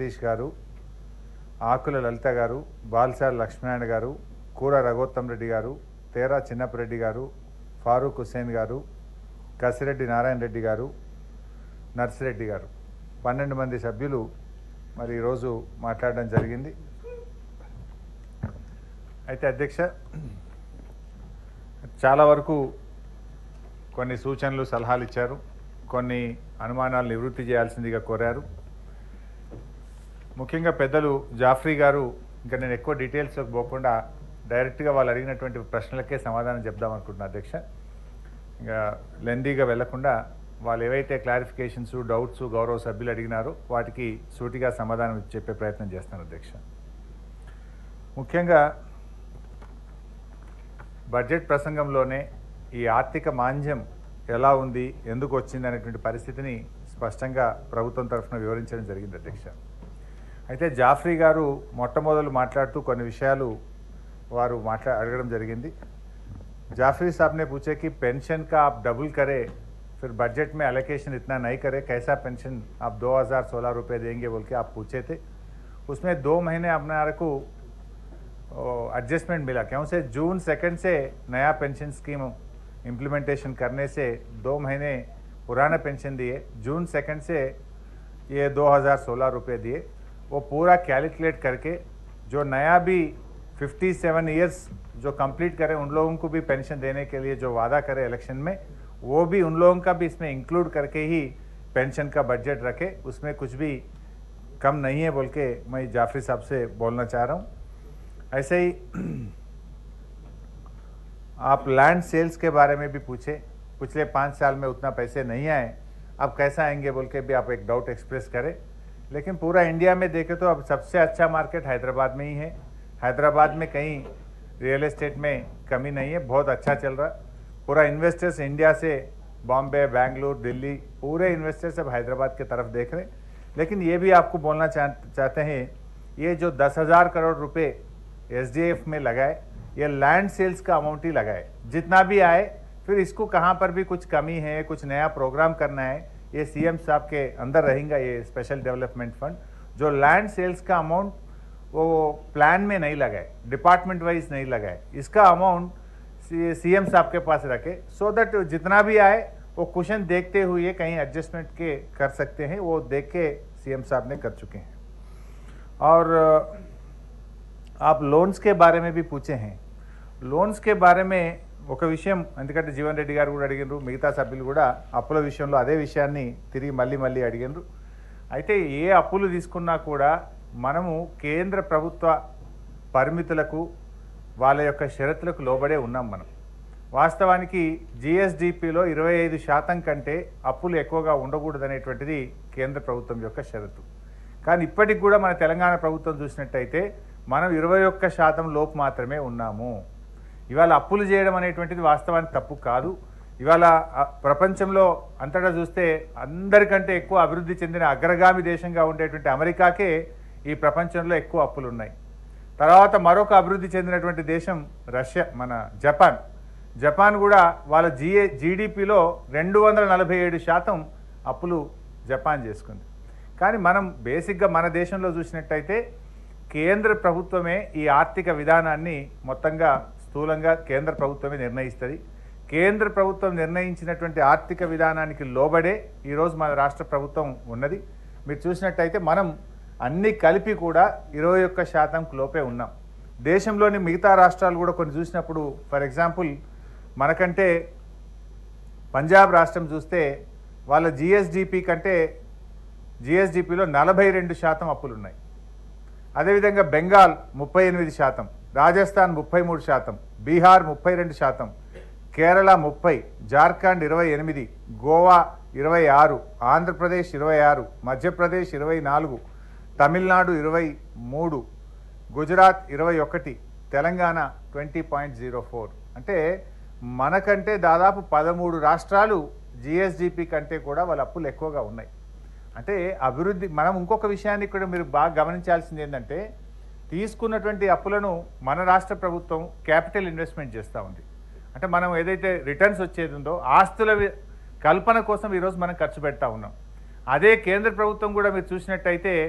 సతీష్ గారు ఆకుల లలిత గారు బాల్సార్ లక్ష్మీనారాయణ గారు కూర రఘోత్తం రెడ్డి గారు తేరా చిన్నప్పరెడ్డి గారు ఫారూక్ హుస్సేన్ గారు కసిరెడ్డి నారాయణ రెడ్డి గారు నర్సిరెడ్డి గారు పన్నెండు మంది సభ్యులు మరి ఈరోజు మాట్లాడడం జరిగింది అయితే అధ్యక్ష చాలా వరకు కొన్ని సూచనలు సలహాలు ఇచ్చారు కొన్ని అనుమానాలు నివృత్తి చేయాల్సిందిగా కోరారు ముఖ్యంగా పెద్దలు జాఫ్రీ గారు ఇంకా నేను ఎక్కువ డీటెయిల్స్లోకి పోకుండా డైరెక్ట్గా వాళ్ళు అడిగినటువంటి ప్రశ్నలకే సమాధానం చెప్దాం అనుకుంటున్నా అధ్యక్ష ఇంకా లెందీగా వెళ్లకుండా వాళ్ళు ఏవైతే క్లారిఫికేషన్స్ డౌట్స్ గౌరవ సభ్యులు అడిగినారో వాటికి సూటిగా సమాధానం చెప్పే ప్రయత్నం చేస్తాను అధ్యక్ష ముఖ్యంగా బడ్జెట్ ప్రసంగంలోనే ఈ ఆర్థిక మాంద్యం ఎలా ఉంది ఎందుకు వచ్చింది అనేటువంటి పరిస్థితిని స్పష్టంగా ప్రభుత్వం తరఫున వివరించడం జరిగింది అధ్యక్ష అయితే జాఫ్రీ గారు మొట్టమొదలు మాట్లాడుతూ కొన్ని విషయాలు వారు మాట్లా అడగడం జరిగింది जाफरी साहब ने पूछे कि पेंशन का आप डबल करें फिर बजट में अलोकेशन इतना नहीं करे कैसा पेंशन आप दो हज़ार सोलह रुपये देंगे बोल के आप पूछे थे उसमें दो महीने अपने को एडजस्टमेंट मिला क्यों से जून सेकंड से नया पेंशन स्कीम इम्प्लीमेंटेशन करने से दो महीने पुराना पेंशन दिए जून सेकंड से ये दो हज़ार सोलह रुपये दिए वो पूरा कैलकुलेट करके जो नया भी 57 इयर्स जो कंप्लीट करें उन लोगों को भी पेंशन देने के लिए जो वादा करे इलेक्शन में वो भी उन लोगों का भी इसमें इंक्लूड करके ही पेंशन का बजट रखे उसमें कुछ भी कम नहीं है बोल के मैं जाफरी साहब से बोलना चाह रहा हूँ ऐसे ही आप लैंड सेल्स के बारे में भी पूछे पिछले पाँच साल में उतना पैसे नहीं आए अब कैसा आएंगे बोल के भी आप एक डाउट एक्सप्रेस करें लेकिन पूरा इंडिया में देखें तो अब सबसे अच्छा मार्केट हैदराबाद में ही है हैदराबाद में कहीं रियल एस्टेट में कमी नहीं है बहुत अच्छा चल रहा पूरा इन्वेस्टर्स इंडिया से बॉम्बे बेंगलुरु दिल्ली पूरे इन्वेस्टर्स अब हैदराबाद की तरफ देख रहे हैं लेकिन ये भी आपको बोलना चाह चाहते हैं ये जो दस हज़ार करोड़ रुपए एस में लगाए ये लैंड सेल्स का अमाउंट ही लगाए जितना भी आए फिर इसको कहाँ पर भी कुछ कमी है कुछ नया प्रोग्राम करना है ये सीएम साहब के अंदर रहेगा ये स्पेशल डेवलपमेंट फंड जो लैंड सेल्स का अमाउंट वो प्लान में नहीं लगाए डिपार्टमेंट वाइज नहीं लगाए इसका अमाउंट सीएम साहब के पास रखे सो दैट जितना भी आए वो क्वेश्चन देखते हुए कहीं एडजस्टमेंट के कर सकते हैं वो देख के सीएम साहब ने कर चुके हैं और आप లోన్స్ के बारे में भी पूछे हैं లోన్స్ के बारे में ఒక విషయం ఎందుకంటే జీవన్ రెడ్డి గారు కూడా అడిగినారు మిగతా సభ్యులు కూడా అప్పుల విషయంలో అదే విషయాన్ని తిరిగి మళ్ళీ మళ్ళీ అడిగినారు అయితే ఏ అప్పులు తీసుకున్నా కూడా మనము కేంద్ర ప్రభుత్వ పరిమితులకు వాళ్ళ యొక్క షరతులకు లోబడే ఉన్నాం మనం వాస్తవానికి జిఎస్డిపిలో ఇరవై ఐదు శాతం కంటే అప్పులు ఎక్కువగా ఉండకూడదనేటువంటిది కేంద్ర ప్రభుత్వం యొక్క షరతు కానీ ఇప్పటికి కూడా మన తెలంగాణ ప్రభుత్వం చూసినట్టయితే మనం ఇరవై ఒక్క శాతం లోపు మాత్రమే ఉన్నాము ఇవాళ అప్పులు చేయడం అనేటువంటిది వాస్తవానికి తప్పు కాదు ఇవాళ ఆ, ప్రపంచంలో అంతటా చూస్తే అందరికంటే ఎక్కువ అభివృద్ధి చెందిన అగ్రగామి దేశంగా ఉండేటువంటి అమెరికాకే ఈ ప్రపంచంలో ఎక్కువ అప్పులు ఉన్నాయి తర్వాత మరొక అభివృద్ధి చెందినటువంటి దేశం రష్యా మన జపాన్ జపాన్ కూడా వాళ్ళ జిఏ జీడిపిలో రెండు వందల నలభై ఏడు శాతం అప్పులు జపాన్ చేసుకుంది కానీ మనం బేసిక్గా మన దేశంలో చూసినట్టయితే కేంద్ర ప్రభుత్వమే ఈ ఆర్థిక విధానాన్ని మొత్తంగా స్థూలంగా కేంద్ర ప్రభుత్వమే నిర్ణయిస్తుంది కేంద్ర ప్రభుత్వం నిర్ణయించినటువంటి ఆర్థిక విధానానికి లోబడే ఈరోజు మన రాష్ట్ర ప్రభుత్వం ఉన్నది మీరు చూసినట్టయితే మనం అన్ని కలిపి కూడా ఇరవై ఒక్క శాతం లోపే ఉన్నాం దేశంలోని మిగతా రాష్ట్రాలు కూడా కొన్ని చూసినప్పుడు ఫర్ ఎగ్జాంపుల్ మనకంటే పంజాబ్ రాష్ట్రం చూస్తే వాళ్ళ జిఎస్డిపి కంటే జిఎస్డిపిలో నలభై రెండు శాతం అప్పులు ఉన్నాయి అదేవిధంగా బెంగాల్ ముప్పై ఎనిమిది శాతం రాజస్థాన్ ముప్పై మూడు శాతం బీహార్ ముప్పై రెండు శాతం కేరళ ముప్పై జార్ఖండ్ ఇరవై ఎనిమిది గోవా ఇరవై ఆరు ఆంధ్రప్రదేశ్ ఇరవై ఆరు మధ్యప్రదేశ్ ఇరవై నాలుగు తమిళనాడు ఇరవై మూడు గుజరాత్ ఇరవై ఒకటి Telangana twenty point zero four అంటే మనకంటే దాదాపు పదమూడు రాష్ట్రాలు జిఎస్డిపి కంటే కూడా వాళ్ళ అప్పులు ఎక్కువగా ఉన్నాయి అంటే అభివృద్ధి మనం ఇంకొక విషయాన్ని ఇక్కడ మీరు బాగా గమనించాల్సింది ఏంటంటే తీసుకున్నటువంటి అప్పులను మన రాష్ట్ర ప్రభుత్వం క్యాపిటల్ ఇన్వెస్ట్మెంట్ చేస్తూ ఉంది అంటే మనం ఏదైతే రిటర్న్స్ వచ్చేది ఉందో ఆస్తుల వి- కల్పన కోసం ఈరోజు మనం ఖర్చు పెడతా ఉన్నాం అదే కేంద్ర ప్రభుత్వం కూడా మీరు చూసినట్టయితే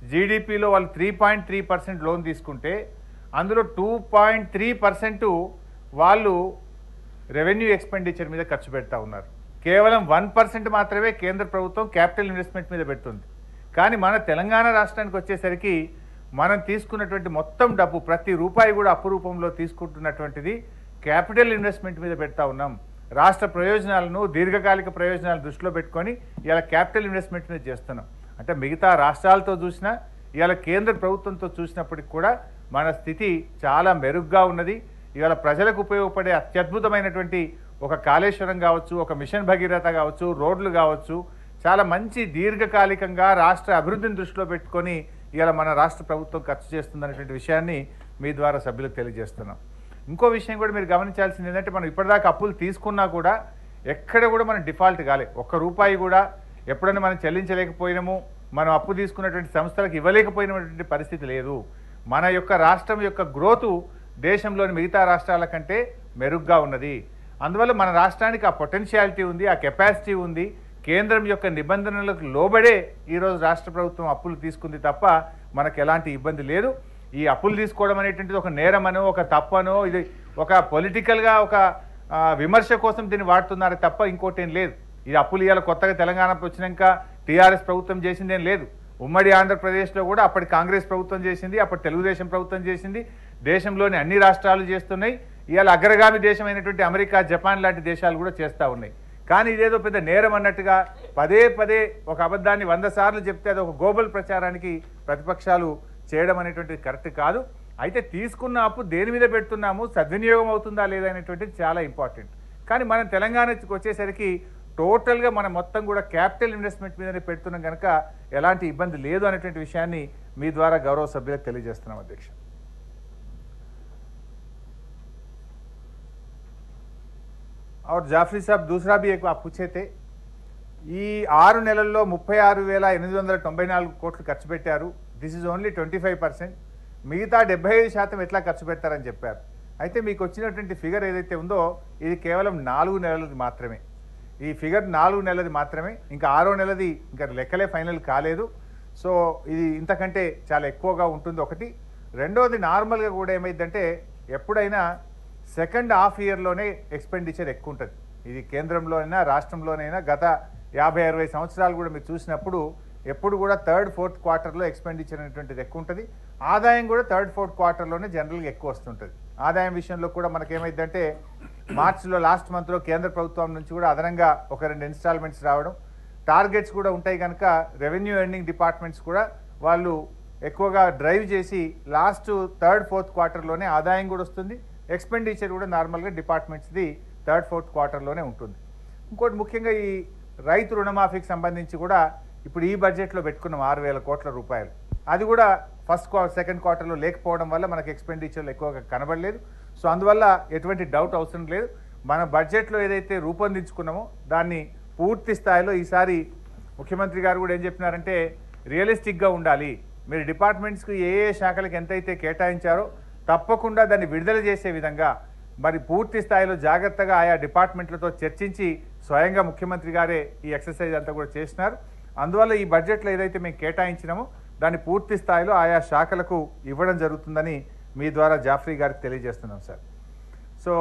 జీడిపిలో వాళ్ళు three point three percent loan తీసుకుంటే అందులో టూ పాయింట్ త్రీ పర్సెంట్ వాళ్ళు రెవెన్యూ ఎక్స్పెండిచర్ మీద ఖర్చు పెడతా ఉన్నారు కేవలం వన్ పర్సెంట్ మాత్రమే కేంద్ర ప్రభుత్వం క్యాపిటల్ ఇన్వెస్ట్మెంట్ మీద పెడుతుంది కానీ మన తెలంగాణ రాష్ట్రానికి వచ్చేసరికి మనం తీసుకున్నటువంటి మొత్తం డబ్బు ప్రతి రూపాయి కూడా అప్పు రూపంలో తీసుకుంటున్నటువంటిది క్యాపిటల్ ఇన్వెస్ట్మెంట్ మీద పెడతా ఉన్నాం రాష్ట్ర ప్రయోజనాలను దీర్ఘకాలిక ప్రయోజనాలు దృష్టిలో పెట్టుకొని ఇలా క్యాపిటల్ ఇన్వెస్ట్మెంట్ మీద చేస్తున్నాం అంటే మిగతా రాష్ట్రాలతో చూసినా ఇవాళ కేంద్ర ప్రభుత్వంతో చూసినప్పటికి కూడా మన స్థితి చాలా మెరుగ్గా ఉన్నది ఇవాళ ప్రజలకు ఉపయోగపడే అత్యద్భుతమైనటువంటి ఒక కాళేశ్వరం కావచ్చు ఒక మిషన్ భగీరథ కావచ్చు రోడ్లు కావచ్చు చాలా మంచి దీర్ఘకాలికంగా రాష్ట్ర అభివృద్ధిని దృష్టిలో పెట్టుకొని ఇవాళ మన రాష్ట్ర ప్రభుత్వం ఖర్చు చేస్తుందనేటువంటి విషయాన్ని మీ ద్వారా సభ్యులకు తెలియజేస్తున్నాం ఇంకో విషయం కూడా మీరు గమనించాల్సింది ఏంటంటే మనం ఇప్పటిదాకా అప్పులు తీసుకున్నా కూడా ఎక్కడ కూడా మనం డిఫాల్ట్ కాలే ఒక్క రూపాయి కూడా ఎప్పుడైనా మనం చెల్లించలేకపోయినాము మనం అప్పు తీసుకున్నటువంటి సంస్థలకు ఇవ్వలేకపోయినటువంటి పరిస్థితి లేదు మన యొక్క రాష్ట్రం యొక్క గ్రోతు దేశంలోని మిగతా రాష్ట్రాల కంటే మెరుగ్గా ఉన్నది అందువల్ల మన రాష్ట్రానికి ఆ పొటెన్షియాలిటీ ఉంది ఆ కెపాసిటీ ఉంది కేంద్రం యొక్క నిబంధనలకు లోబడే ఈరోజు రాష్ట్ర ప్రభుత్వం అప్పులు తీసుకుంది తప్ప మనకు ఎలాంటి ఇబ్బంది లేదు ఈ అప్పులు తీసుకోవడం అనేటువంటిది ఒక నేరమనో ఒక తప్పనో ఇది ఒక పొలిటికల్గా ఒక ఆ, విమర్శ కోసం దీన్ని వాడుతున్నారే తప్ప ఇంకోటి ఏం లేదు ఇది అప్పులు ఇవాళ కొత్తగా తెలంగాణకు వచ్చినాక టీఆర్ఎస్ ప్రభుత్వం చేసిందేం లేదు ఉమ్మడి ఆంధ్రప్రదేశ్లో కూడా అప్పటి కాంగ్రెస్ ప్రభుత్వం చేసింది అప్పటి తెలుగుదేశం ప్రభుత్వం చేసింది దేశంలోని అన్ని రాష్ట్రాలు చేస్తున్నాయి ఇవాళ అగ్రగామి దేశమైనటువంటి అమెరికా జపాన్ లాంటి దేశాలు కూడా చేస్తూ ఉన్నాయి కానీ ఇదేదో పెద్ద నేరం అన్నట్టుగా పదే పదే ఒక అబద్ధాన్ని వంద సార్లు చెప్తే అది ఒక గోబల్ ప్రచారానికి ప్రతిపక్షాలు చేయడం అనేటువంటిది కరెక్ట్ కాదు అయితే తీసుకున్న అప్పు దేని మీద పెడుతున్నాము సద్వినియోగం అవుతుందా లేదా అనేటువంటిది చాలా ఇంపార్టెంట్ కానీ మనం తెలంగాణకి వచ్చేసరికి టోటల్గా మనం మొత్తం కూడా క్యాపిటల్ ఇన్వెస్ట్మెంట్ మీదనే పెడుతున్నాం కనుక ఎలాంటి ఇబ్బంది లేదు అనేటువంటి విషయాన్ని మీ ద్వారా గౌరవ సభ్యులకు తెలియజేస్తున్నాం అధ్యక్ష और जाफरी साहब दूसरा भी एक आप पूछे थे ఈ ఆరు నెలల్లో ముప్పై ఆరు వేల ఎనిమిది వందల తొంభై నాలుగు కోట్లు ఖర్చు పెట్టారు this is only twenty five percent మిగతా డెబ్బై ఐదు శాతం ఎట్లా ఖర్చు పెడతారని చెప్పారు అయితే మీకు వచ్చినటువంటి ఫిగర్ ఏదైతే ఉందో ఇది కేవలం నాలుగు నెలలది మాత్రమే ఈ ఫిగర్ నాలుగు నెలది మాత్రమే ఇంకా ఆరో నెలది ఇంకా లెక్కలే ఫైనల్ కాలేదు సో ఇది ఇంతకంటే చాలా ఎక్కువగా ఉంటుంది ఒకటి రెండోది నార్మల్గా కూడా ఏమైందంటే ఎప్పుడైనా సెకండ్ హాఫ్ ఇయర్లోనే ఎక్స్పెండిచర్ ఎక్కువ ఉంటుంది ఇది కేంద్రంలో అయినా రాష్ట్రంలోనైనా గత యాభై అరవై సంవత్సరాలు కూడా మీరు చూసినప్పుడు ఎప్పుడు కూడా థర్డ్ ఫోర్త్ క్వార్టర్లో ఎక్స్పెండిచర్ అనేటువంటిది ఎక్కువ ఉంటుంది ఆదాయం కూడా థర్డ్ ఫోర్త్ క్వార్టర్లోనే జనరల్గా ఎక్కువ వస్తుంటుంది ఆదాయం విషయంలో కూడా మనకేమైందంటే మార్చిలో లాస్ట్ మంత్లో కేంద్ర ప్రభుత్వం నుంచి కూడా అదనంగా ఒక రెండు ఇన్స్టాల్మెంట్స్ రావడం టార్గెట్స్ కూడా ఉంటాయి కనుక రెవెన్యూ ఎర్నింగ్ డిపార్ట్మెంట్స్ కూడా వాళ్ళు ఎక్కువగా డ్రైవ్ చేసి లాస్ట్ థర్డ్ ఫోర్త్ క్వార్టర్లోనే ఆదాయం కూడా వస్తుంది ఎక్స్పెండిచర్ కూడా నార్మల్గా డిపార్ట్మెంట్స్ది థర్డ్ ఫోర్త్ క్వార్టర్లోనే ఉంటుంది ఇంకోటి ముఖ్యంగా ఈ రైతు రుణమాఫీకి సంబంధించి కూడా ఇప్పుడు ఈ బడ్జెట్లో పెట్టుకున్నాం ఆరు వేల కోట్ల రూపాయలు అది కూడా ఫస్ట్ క్వా సెకండ్ క్వార్టర్లో లేకపోవడం వల్ల మనకి ఎక్స్పెండిచర్లు ఎక్కువగా కనబడలేదు సో అందువల్ల ఎటువంటి డౌట్ అవసరం లేదు మన బడ్జెట్లో ఏదైతే రూపొందించుకున్నామో దాన్ని పూర్తి స్థాయిలో ఈసారి ముఖ్యమంత్రి గారు కూడా ఏం చెప్పినారంటే రియలిస్టిక్గా ఉండాలి మీరు డిపార్ట్మెంట్స్కి ఏ ఏ శాఖలకు ఎంతైతే కేటాయించారో తప్పకుండా దాన్ని విడుదల చేసే విధంగా మరి పూర్తి స్థాయిలో జాగ్రత్తగా ఆయా డిపార్ట్మెంట్లతో చర్చించి స్వయంగా ముఖ్యమంత్రి గారే ఈ ఎక్సర్సైజ్ అంతా కూడా చేసినారు అందువల్ల ఈ బడ్జెట్లో ఏదైతే మేము కేటాయించినామో దాన్ని పూర్తి స్థాయిలో ఆయా శాఖలకు ఇవ్వడం జరుగుతుందని మీ ద్వారా జాఫ్రీ గారికి తెలియజేస్తున్నాం సార్ సో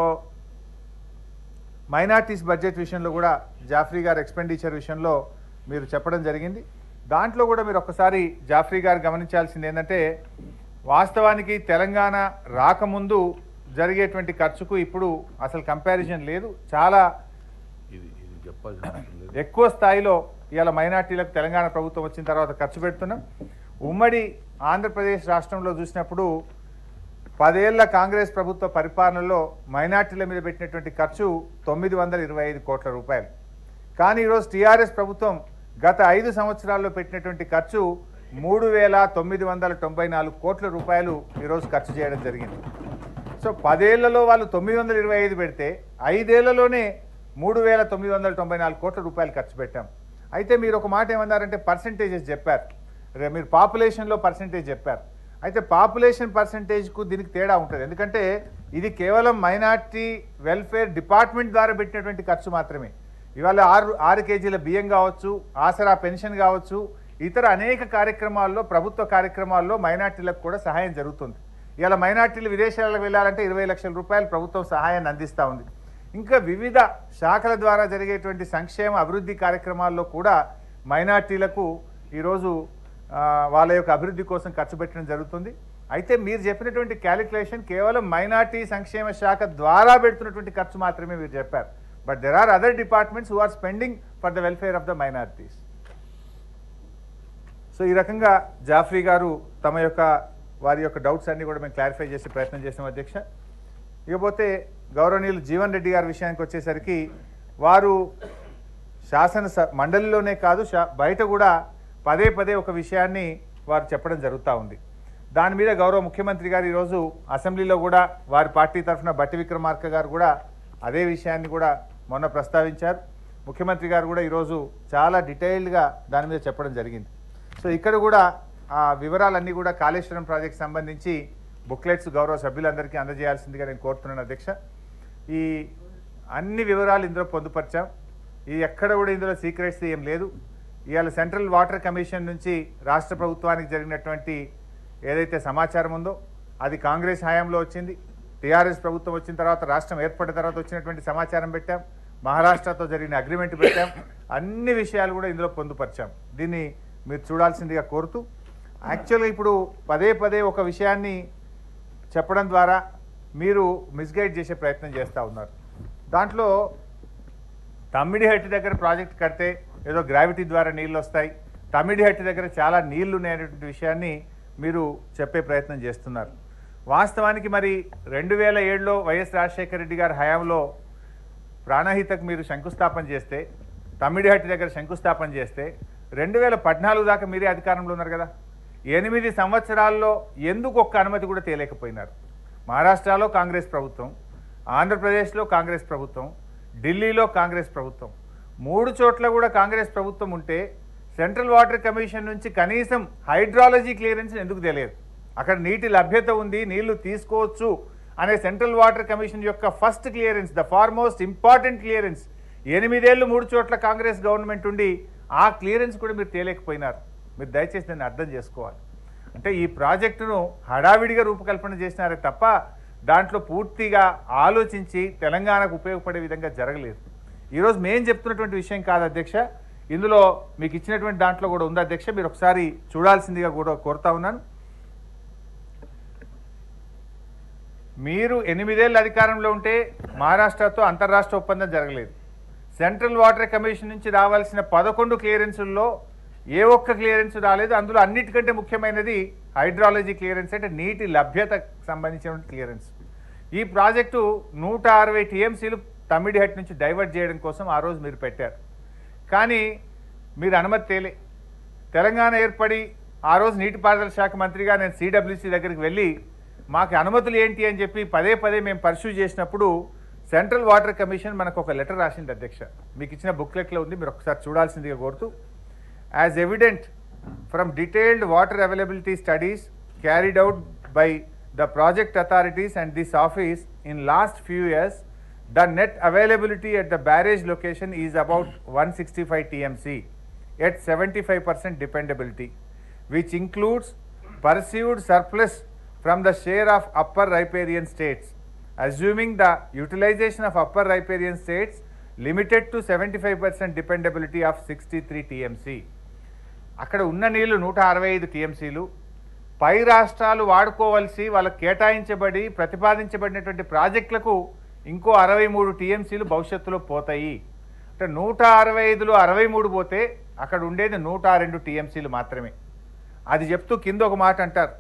మైనార్టీస్ బడ్జెట్ విషయంలో కూడా జాఫ్రీ గారు ఎక్స్పెండిచర్ విషయంలో మీరు చెప్పడం జరిగింది దాంట్లో కూడా మీరు ఒక్కసారి జాఫ్రీ గారు గమనించాల్సింది ఏంటంటే వాస్తవానికి తెలంగాణ రాకముందు జరిగేటువంటి ఖర్చుకు ఇప్పుడు అసలు కంపారిజన్ లేదు చాలా ఇది ఇది చెప్పాల్సిన అవసరం లేదు ఎక్కువ స్థాయిలో ఇవాళ మైనార్టీలకు తెలంగాణ ప్రభుత్వం వచ్చిన తర్వాత ఖర్చు పెడుతున్నాం ఉమ్మడి ఆంధ్రప్రదేశ్ రాష్ట్రంలో చూసినప్పుడు పదేళ్ల కాంగ్రెస్ ప్రభుత్వ పరిపాలనలో మైనార్టీల మీద పెట్టినటువంటి ఖర్చు తొమ్మిది వందల ఇరవై ఐదు కోట్ల రూపాయలు కానీ ఈరోజు టీఆర్ఎస్ ప్రభుత్వం గత ఐదు సంవత్సరాల్లో పెట్టినటువంటి ఖర్చు మూడు వేల తొమ్మిది వందల తొంభై నాలుగు కోట్ల రూపాయలు ఈరోజు ఖర్చు చేయడం జరిగింది సో పదేళ్లలో వాళ్ళు తొమ్మిది వందల ఇరవై ఐదు పెడితే ఐదేళ్లలోనే మూడు వేల తొమ్మిది వందల తొంభై నాలుగు కోట్ల రూపాయలు ఖర్చు పెట్టాం అయితే మీరు ఒక మాట ఏమన్నారంటే పర్సంటేజెస్ చెప్పారు రే మీరు పాపులేషన్లో పర్సంటేజ్ చెప్పారు అయితే పాపులేషన్ పర్సంటేజ్కు దీనికి తేడా ఉంటుంది ఎందుకంటే ఇది కేవలం మైనార్టీ వెల్ఫేర్ డిపార్ట్మెంట్ ద్వారా పెట్టినటువంటి ఖర్చు మాత్రమే ఇవాళ ఆరు ఆరు కేజీల బియ్యం కావచ్చు ఆసరా పెన్షన్ కావచ్చు ఇతర అనేక కార్యక్రమాల్లో ప్రభుత్వ కార్యక్రమాల్లో మైనార్టీలకు కూడా సహాయం జరుగుతుంది ఇలా మైనార్టీలు విదేశాలకు వెళ్ళాలంటే ఇరవై లక్షల రూపాయలు ప్రభుత్వం సహాయాన్ని అందిస్తూ ఉంది ఇంకా వివిధ శాఖల ద్వారా జరిగేటువంటి సంక్షేమ అభివృద్ధి కార్యక్రమాల్లో కూడా మైనార్టీలకు ఈరోజు ఆ, వాళ్ళ యొక్క అభివృద్ధి కోసం ఖర్చు పెట్టడం జరుగుతుంది అయితే మీరు చెప్పినటువంటి క్యాలిక్యులేషన్ కేవలం మైనార్టీ సంక్షేమ శాఖ ద్వారా పెడుతున్నటువంటి ఖర్చు మాత్రమే మీరు చెప్పారు but there are other departments who are spending for the welfare of the minorities so ఈ రకంగా జాఫ్రీ గారు తమ యొక్క వారి యొక్క డౌట్స్ అన్ని కూడా మేము క్లారిఫై చేసే ప్రయత్నం చేసాం అధ్యక్ష ఇకపోతే గౌరవనీయులు జీవన్ రెడ్డి గారి విషయానికి వచ్చేసరికి వారు శాసన స- మండలిలోనే కాదు శా- బయట కూడా పదే పదే ఒక విషయాన్ని వారు చెప్పడం జరుగుతూ ఉంది దాని మీద గౌరవ ముఖ్యమంత్రి గారు ఈరోజు అసెంబ్లీలో కూడా వారి పార్టీ తరఫున బట్టి విక్రమార్క గారు కూడా అదే విషయాన్ని కూడా మొన్న ప్రస్తావించారు ముఖ్యమంత్రి గారు కూడా ఈరోజు చాలా డీటెయిల్డ్గా దాని మీద చెప్పడం జరిగింది సో ఇక్కడ కూడా ఆ వివరాలన్నీ కూడా కాళేశ్వరం ప్రాజెక్ట్ సంబంధించి బుక్లెట్స్ గౌరవ సభ్యులందరికీ అందజేయాల్సిందిగా నేను కోరుతున్నాను అధ్యక్ష ఈ అన్ని వివరాలు ఇందులో పొందుపరిచాం ఇది ఎక్కడ కూడా ఇందులో సీక్రెట్స్ ఏం లేదు ఇవాళ సెంట్రల్ వాటర్ కమిషన్ నుంచి రాష్ట్ర ప్రభుత్వానికి జరిగినటువంటి ఏదైతే సమాచారం ఉందో అది కాంగ్రెస్ హయాంలో వచ్చింది టీఆర్ఎస్ ప్రభుత్వం వచ్చిన తర్వాత రాష్ట్రం ఏర్పడిన తర్వాత వచ్చినటువంటి సమాచారం పెట్టాం మహారాష్ట్రతో జరిగిన అగ్రిమెంట్ పెట్టాం అన్ని విషయాలు కూడా ఇందులో పొందుపరిచాం దీన్ని మీరు చూడాల్సిందిగా కోరుతూ యాక్చువల్గా ఇప్పుడు పదే పదే ఒక విషయాన్ని చెప్పడం ద్వారా మీరు మిస్గైడ్ చేసే ప్రయత్నం చేస్తూ ఉన్నారు దాంట్లో తమ్మిడిహట్టి దగ్గర ప్రాజెక్ట్ కడితే ఏదో గ్రావిటీ ద్వారా నీళ్ళు వస్తాయి తమ్మిడిహట్టి దగ్గర చాలా నీళ్లు ఉన్నాయనేటువంటి విషయాన్ని మీరు చెప్పే ప్రయత్నం చేస్తున్నారు వాస్తవానికి మరి రెండు వేల ఏడులో వైఎస్ రాజశేఖర రెడ్డి గారి హయాంలో ప్రాణహితకు మీరు శంకుస్థాపన చేస్తే తమ్మిడిహట్టి దగ్గర శంకుస్థాపన చేస్తే రెండు వేల పద్నాలుగు దాకా మీరే అధికారంలో ఉన్నారు కదా ఎనిమిది సంవత్సరాల్లో ఎందుకు ఒక్క అనుమతి కూడా తేలేకపోయినారు మహారాష్ట్రలో కాంగ్రెస్ ప్రభుత్వం ఆంధ్రప్రదేశ్లో కాంగ్రెస్ ప్రభుత్వం ఢిల్లీలో కాంగ్రెస్ ప్రభుత్వం మూడు చోట్ల కూడా కాంగ్రెస్ ప్రభుత్వం ఉంటే సెంట్రల్ వాటర్ కమిషన్ నుంచి కనీసం హైడ్రాలజీ క్లియరెన్స్ ఎందుకు తెలియదు అక్కడ నీటి లభ్యత ఉంది నీళ్లు తీసుకోవచ్చు అనే సెంట్రల్ వాటర్ కమిషన్ యొక్క first clearance the foremost important clearance ఎనిమిదేళ్లు మూడు చోట్ల కాంగ్రెస్ గవర్నమెంట్ ఉండి ఆ క్లియరెన్స్ కూడా మీరు తేలేకపోయినారు మీరు దయచేసి దాన్ని అర్థం చేసుకోవాలి అంటే ఈ ప్రాజెక్టును హడావిడిగా రూపకల్పన చేసినారే తప్ప దాంట్లో పూర్తిగా ఆలోచించి తెలంగాణకు ఉపయోగపడే విధంగా జరగలేదు ఈరోజు మేము చెప్తున్నటువంటి విషయం కాదు అధ్యక్ష ఇందులో మీకు ఇచ్చినటువంటి దాంట్లో కూడా ఉంది అధ్యక్ష మీరు ఒకసారి చూడాల్సిందిగా కూడా కోరుతా ఉన్నాను మీరు ఎనిమిదేళ్ళ అధికారంలో ఉంటే మహారాష్ట్రతో అంతర్రాష్ట్ర ఒప్పందం జరగలేదు సెంట్రల్ వాటర్ కమిషన్ నుంచి రావాల్సిన పదకొండు క్లియరెన్సుల్లో ఏ ఒక్క క్లియరెన్స్ రాలేదు అందులో అన్నిటికంటే ముఖ్యమైనది హైడ్రాలజీ క్లియరెన్స్ అంటే నీటి లభ్యతకు సంబంధించిన క్లియరెన్స్ ఈ ప్రాజెక్టు నూట అరవై టీఎంసీలు తమిడిహట్ నుంచి డైవర్ట్ చేయడం కోసం ఆ రోజు మీరు పెట్టారు కానీ మీరు అనుమతి తేలే తెలంగాణ ఏర్పడి ఆ రోజు నీటిపారుదల శాఖ మంత్రిగా నేను సిడబ్ల్యూసీ దగ్గరికి వెళ్ళి మాకు అనుమతులు ఏంటి అని చెప్పి పదే పదే మేము పర్సూ చేసినప్పుడు సెంట్రల్ వాటర్ కమిషన్ మనకు ఒక లెటర్ రాసింది అధ్యక్ష మీకు ఇచ్చిన బుక్లెట్లో ఉంది మీరు ఒకసారి చూడాల్సిందిగా కోరుతూ as evident from detailed water availability studies carried out by the project authorities and this office in last few years the net availability at the barrage location is about one sixty five TMC at 75% dependability, which includes perceived surplus from the share of upper riparian states. Assuming the utilization of upper riparian states limited to 75% dependability of 63 TMC. అక్కడ ఉన్న నీళ్లు నూట అరవై ఐదు టీఎంసీలు పై రాష్ట్రాలు వాడుకోవలసి వాళ్ళకి కేటాయించబడి ప్రతిపాదించబడినటువంటి ప్రాజెక్టులకు ఇంకో అరవై మూడు టీఎంసీలు భవిష్యత్తులో పోతాయి అంటే నూట అరవై ఐదులో అరవై మూడు పోతే అక్కడ ఉండేది నూట రెండు టీఎంసీలు మాత్రమే అది చెప్తూ కింద ఒక మాట అంటారు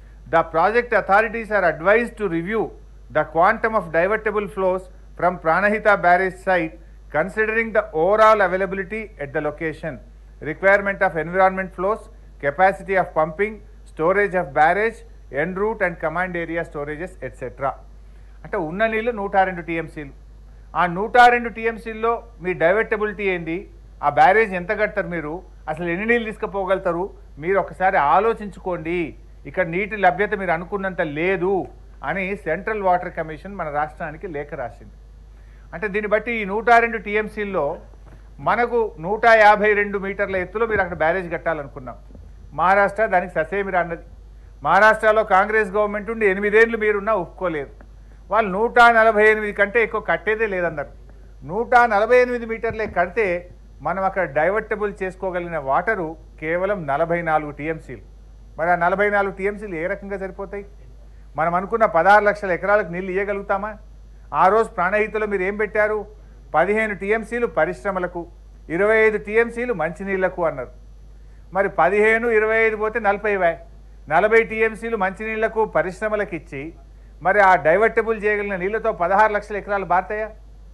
the project authorities are advised to review the quantum of divertable flows from Pranahita barrage site considering the overall availability at the location requirement of environment flows capacity of pumping storage of barrage ఎన్ రూట్ and command area storages etcetera అంటే ఉన్న నీళ్ళు నూట రెండు టీఎంసీలు ఆ నూట రెండు టీఎంసీల్లో మీ డైవర్టబిలిటీ ఏంది ఆ బ్యారేజ్ ఎంత కడతారు మీరు అసలు ఎన్ని నీళ్ళు తీసుకుపోగలుగుతారు మీరు ఒకసారి ఆలోచించుకోండి ఇక్కడ నీటి లభ్యత మీరు అనుకున్నంత లేదు అని సెంట్రల్ వాటర్ కమిషన్ మన రాష్ట్రానికి లేఖ రాసింది అంటే దీన్ని బట్టి ఈ నూట రెండు టీఎంసీల్లో మనకు నూట యాభై రెండు మీటర్ల ఎత్తులో మీరు అక్కడ బ్యారేజ్ కట్టాలనుకున్నాం మహారాష్ట్ర దానికి ససేమిరా అన్నది మహారాష్ట్రలో కాంగ్రెస్ గవర్నమెంట్ ఉండి ఎనిమిదేళ్ళు మీరున్నా ఒప్పుకోలేదు వాళ్ళు నూట నలభై ఎనిమిది కంటే ఎక్కువ కట్టేదే లేదన్నారు నూట నలభై ఎనిమిది మీటర్లే కడితే మనం అక్కడ డైవర్టబుల్ చేసుకోగలిగిన వాటరు కేవలం నలభై నాలుగు టీఎంసీలు మరి ఆ నలభై నాలుగు టీఎంసీలు ఏ రకంగా సరిపోతాయి మనం అనుకున్న పదహారు లక్షల ఎకరాలకు నీళ్ళు ఇవ్వగలుగుతామా ఆ రోజు ప్రాణహితలో మీరు ఏం పెట్టారు పదిహేను టీఎంసీలు పరిశ్రమలకు ఇరవై ఐదు టీఎంసీలు మంచినీళ్లకు అన్నారు మరి పదిహేను ఇరవై ఐదు పోతే నలభై వై నలభై టీఎంసీలు మంచినీళ్లకు పరిశ్రమలకు ఇచ్చి మరి ఆ డైవర్టబుల్ చేయగలిగిన నీళ్లతో పదహారు లక్షల ఎకరాలు బారుతాయా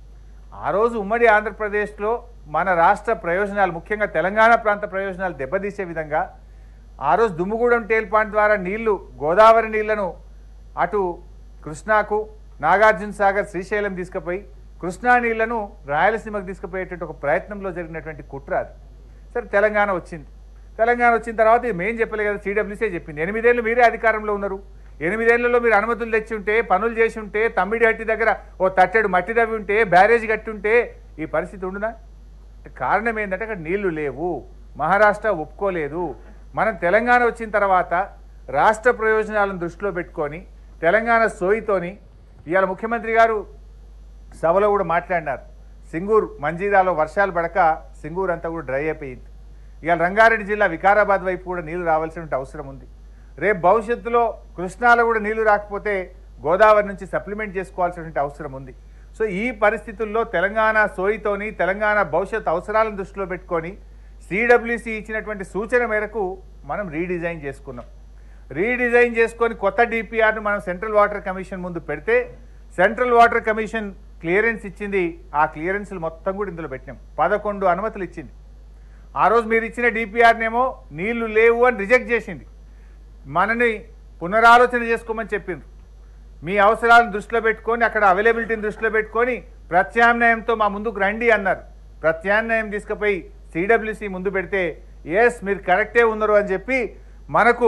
ఆ రోజు ఉమ్మడి ఆంధ్రప్రదేశ్లో మన రాష్ట్ర ప్రయోజనాలు ముఖ్యంగా తెలంగాణ ప్రాంత ప్రయోజనాలు దెబ్బతీసే విధంగా ఆ రోజు దుమ్ముగూడెం టేల్ పాయింట్ ద్వారా నీళ్లు గోదావరి నీళ్లను అటు కృష్ణాకు నాగార్జున సాగర్ శ్రీశైలం తీసుకుపోయి కృష్ణా నీళ్లను రాయలసీమకు తీసుకుపోయేటువంటి ఒక ప్రయత్నంలో జరిగినటువంటి కుట్ర అది సరే తెలంగాణ వచ్చింది తెలంగాణ వచ్చిన తర్వాత ఇది మేం చెప్పలే కదా సిడబ్ల్యూసీ చెప్పింది ఎనిమిదేళ్ళు మీరే అధికారంలో ఉన్నారు ఎనిమిదేళ్లలో మీరు అనుమతులు తెచ్చి ఉంటే పనులు చేసి ఉంటే తమ్మిడి హట్టి దగ్గర ఓ తట్టెడు మట్టి దవ్వి ఉంటే బ్యారేజ్ కట్టి ఉంటే ఈ పరిస్థితి ఉండునా కారణం ఏంటంటే అక్కడ నీళ్లు లేవు మహారాష్ట్ర ఒప్పుకోలేదు మనం తెలంగాణ వచ్చిన తర్వాత రాష్ట్ర ప్రయోజనాలను దృష్టిలో పెట్టుకొని తెలంగాణ సోయితోని ఇవాళ ముఖ్యమంత్రి గారు సభలో కూడా మాట్లాడినారు సింగూర్ మంజీరాలో వర్షాలు పడక సింగూర్ అంతా కూడా డ్రై అయిపోయింది ఇవాళ రంగారెడ్డి జిల్లా వికారాబాద్ వైపు కూడా నీళ్లు రావాల్సిన అవసరం ఉంది రేపు భవిష్యత్తులో కృష్ణాలో కూడా నీళ్లు రాకపోతే గోదావరి నుంచి సప్లిమెంట్ చేసుకోవాల్సినటువంటి అవసరం ఉంది సో ఈ పరిస్థితుల్లో తెలంగాణ సోయితోని తెలంగాణ భవిష్యత్ అవసరాలను దృష్టిలో పెట్టుకొని సిడబ్ల్యూసి ఇచ్చినటువంటి సూచన మేరకు మనం రీడిజైన్ చేసుకున్నాం రీడిజైన్ చేసుకొని కొత్త డిపిఆర్ను మనం సెంట్రల్ వాటర్ కమిషన్ ముందు పెడితే సెంట్రల్ వాటర్ కమిషన్ క్లియరెన్స్ ఇచ్చింది ఆ క్లియరెన్స్లు మొత్తం కూడా ఇందులో పెట్టినాం పదకొండు అనుమతులు ఇచ్చింది ఆ రోజు మీరు ఇచ్చిన డిపిఆర్నేమో నీళ్లు లేవు అని రిజెక్ట్ చేసింది మనని పునరాలోచన చేసుకోమని చెప్పిండ్రు మీ అవసరాలను దృష్టిలో పెట్టుకొని అక్కడ అవైలబిలిటీని దృష్టిలో పెట్టుకొని ప్రత్యామ్నాయంతో మా ముందుకు రండి అన్నారు ప్రత్యామ్నాయం తీసుకుపోయి సిడబ్ల్యూసి ముందు పెడితే ఎస్ మీరు కరెక్టే ఉన్నారు అని చెప్పి మనకు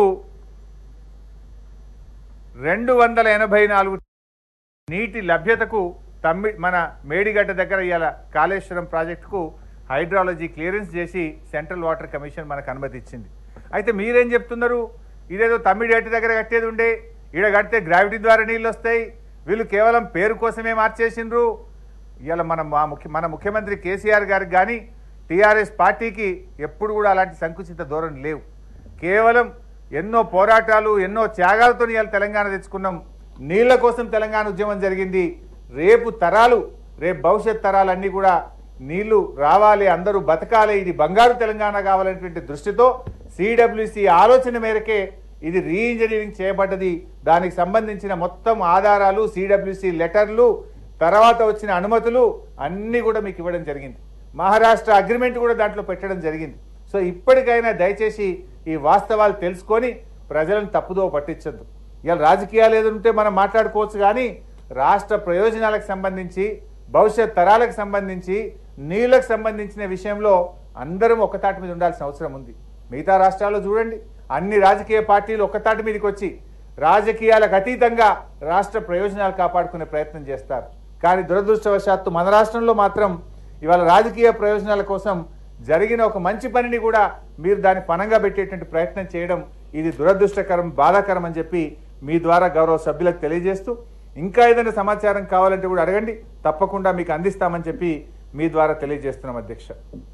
రెండు వందల ఎనభై నాలుగు నీటి లభ్యతకు తమ్మి మన మేడిగడ్డ దగ్గర ఇవాళ కాళేశ్వరం ప్రాజెక్టుకు హైడ్రాలజీ క్లియరెన్స్ చేసి సెంట్రల్ వాటర్ కమిషన్ మనకు అనుమతి ఇచ్చింది అయితే మీరేం చెప్తున్నారు ఇదేదో తమ్మిడేటి దగ్గర కట్టేది ఉండే ఈడ కడితే గ్రావిటీ ద్వారా నీళ్ళు వస్తాయి వీళ్ళు కేవలం పేరు కోసమే మార్చేసిండ్రు ఇవాళ మన మా ముఖ్య మన ముఖ్యమంత్రి కేసీఆర్ గారికి కానీ టీఆర్ఎస్ పార్టీకి ఎప్పుడు కూడా అలాంటి సంకుచిత ధోరణి లేవు కేవలం ఎన్నో పోరాటాలు ఎన్నో త్యాగాలతో ఇవాళ తెలంగాణ తెచ్చుకున్నాం నీళ్ల కోసం తెలంగాణ ఉద్యమం జరిగింది రేపు తరాలు రేపు భవిష్యత్ తరాలన్నీ కూడా నీళ్లు రావాలి అందరూ బతకాలి ఇది బంగారు తెలంగాణ కావాలనేటువంటి దృష్టితో సిడబ్ల్యూసి ఆలోచన మేరకే ఇది రీఇంజనీరింగ్ చేయబడ్డది దానికి సంబంధించిన మొత్తం ఆధారాలు సిడబ్ల్యూసి లెటర్లు తర్వాత వచ్చిన అనుమతులు అన్నీ కూడా మీకు ఇవ్వడం జరిగింది మహారాష్ట్ర అగ్రిమెంట్ కూడా దాంట్లో పెట్టడం జరిగింది సో ఇప్పటికైనా దయచేసి ఈ వాస్తవాలు తెలుసుకొని ప్రజలను తప్పుదో పట్టించద్దు ఇవాళ రాజకీయాలు ఏదంటే మనం మాట్లాడుకోవచ్చు కానీ రాష్ట్ర ప్రయోజనాలకు సంబంధించి భవిష్యత్ తరాలకు సంబంధించి నీళ్లకు సంబంధించిన విషయంలో అందరం ఒకతాటి మీద ఉండాల్సిన అవసరం ఉంది మిగతా రాష్ట్రాల్లో చూడండి అన్ని రాజకీయ పార్టీలు ఒక్కతాటి మీదకి వచ్చి రాజకీయాలకు అతీతంగా రాష్ట్ర ప్రయోజనాలు కాపాడుకునే ప్రయత్నం చేస్తారు కానీ దురదృష్టవశాత్తు మన రాష్ట్రంలో మాత్రం ఇవాళ రాజకీయ ప్రయోజనాల కోసం జరిగిన ఒక మంచి పనిని కూడా మీరు దాన్ని పనంగా పెట్టేటువంటి ప్రయత్నం చేయడం ఇది దురదృష్టకరం బాధాకరం అని చెప్పి మీ ద్వారా గౌరవ సభ్యులకు తెలియజేస్తూ ఇంకా ఏదైనా సమాచారం కావాలంటే కూడా అడగండి తప్పకుండా మీకు అందిస్తామని చెప్పి మీ ద్వారా తెలియజేస్తున్నాం అధ్యక్ష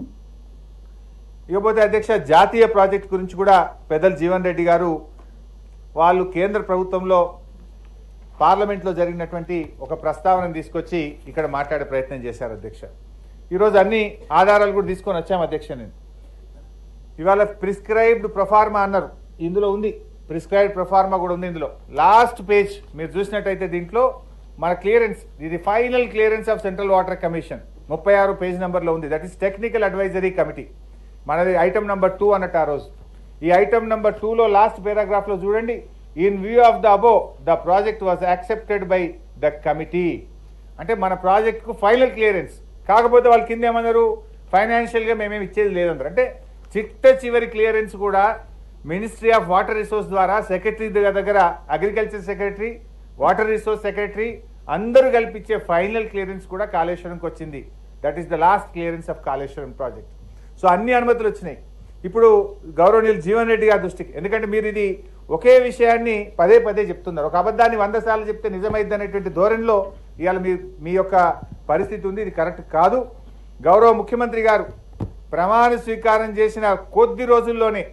ఇకపోతే అధ్యక్ష జాతీయ ప్రాజెక్ట్ గురించి కూడా పెద్దలు జీవన్ రెడ్డి గారు వాళ్ళు కేంద్ర ప్రభుత్వంలో పార్లమెంట్లో జరిగినటువంటి ఒక ప్రస్తావనను తీసుకొచ్చి ఇక్కడ మాట్లాడే ప్రయత్నం చేశారు అధ్యక్ష ఈరోజు అన్ని ఆధారాలు కూడా తీసుకొని వచ్చాము అధ్యక్ష నేను ఇవాళ ప్రిస్క్రైబ్డ్ ప్రొఫార్మా అన్నారు ఇందులో ఉంది ప్రిస్క్రైబ్డ్ ప్రొఫార్మా కూడా ఉంది ఇందులో లాస్ట్ పేజ్ మీరు చూసినట్టయితే దీంట్లో మన క్లియరెన్స్ ఇది final clearance of central water commission ముప్పై ఆరు పేజ్ నెంబర్లో ఉంది that is technical advisory committee మనది ఐటమ్ నెంబర్ టూ అన్నట్టు ఆ రోజు ఈ ఐటమ్ నెంబర్ టూలో లాస్ట్ పారాగ్రాఫ్లో చూడండి in view of the above the project was accepted by the committee అంటే మన ప్రాజెక్ట్కు ఫైనల్ క్లియరెన్స్ కాకపోతే వాళ్ళు కింద ఏమన్నారు ఫైనాన్షియల్గా మేమేమి ఇచ్చేది లేదన్నారు అంటే చిట్ట చివరి క్లియరెన్స్ కూడా మినిస్ట్రీ ఆఫ్ వాటర్ రిసోర్స్ ద్వారా సెక్రటరీ దగ్గర agriculture secretary water resource secretary అందరూ కల్పించే ఫైనల్ క్లియరెన్స్ కూడా కాళేశ్వరంకి వచ్చింది that is the last clearance of Kaleshwaram project so అన్ని అనుమతులు వచ్చినాయి ఇప్పుడు గౌరవనీయులు జీవన్ రెడ్డి గారి దృష్టికి ఎందుకంటే మీరు ఇది ఒకే విషయాన్ని పదే పదే చెప్తున్నారు ఒక అబద్ధాన్ని వంద సార్లు చెప్తే నిజమైంది అనేటువంటి ధోరణిలో ఇవాళ మీ మీ యొక్క పరిస్థితి ఉంది ఇది కరెక్ట్ కాదు గౌరవ ముఖ్యమంత్రి గారు ప్రమాణ స్వీకారం చేసిన కొద్ది రోజుల్లోనే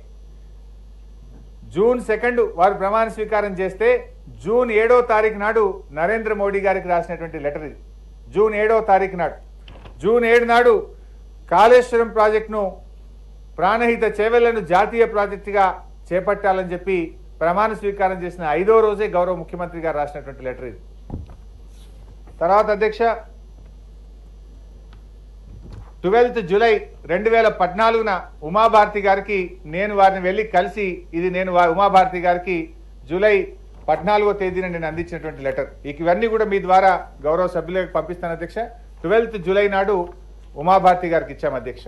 జూన్ సెకండ్ వారు ప్రమాణ స్వీకారం చేస్తే జూన్ ఏడో తారీఖు నాడు నరేంద్ర మోడీ గారికి రాసినటువంటి లెటర్ ఇది జూన్ ఏడో తారీఖు నాడు జూన్ ఏడు నాడు కాళేశ్వరం ప్రాజెక్టును ప్రాణహిత చేవెళ్లను జాతీయ ప్రాజెక్టుగా చేపట్టాలని చెప్పి ప్రమాణ స్వీకారం చేసిన ఐదో రోజే గౌరవ ముఖ్యమంత్రి గారు రాసినటువంటి లెటర్ ఇది తర్వాత అధ్యక్ష ట్వెల్త్ జూలై రెండు వేల పద్నాలుగున ఉమాభారతి గారికి నేను వారిని వెళ్ళి కలిసి ఇది నేను వా- ఉమాభారతి గారికి జూలై పద్నాలుగో తేదీన నేను అందించినటువంటి లెటర్ ఇక ఇవన్నీ కూడా మీ ద్వారా గౌరవ సభ్యులకు పంపిస్తాను అధ్యక్ష ట్వెల్త్ జూలై నాడు ఉమాభారతి గారికి ఇచ్చాం అధ్యక్ష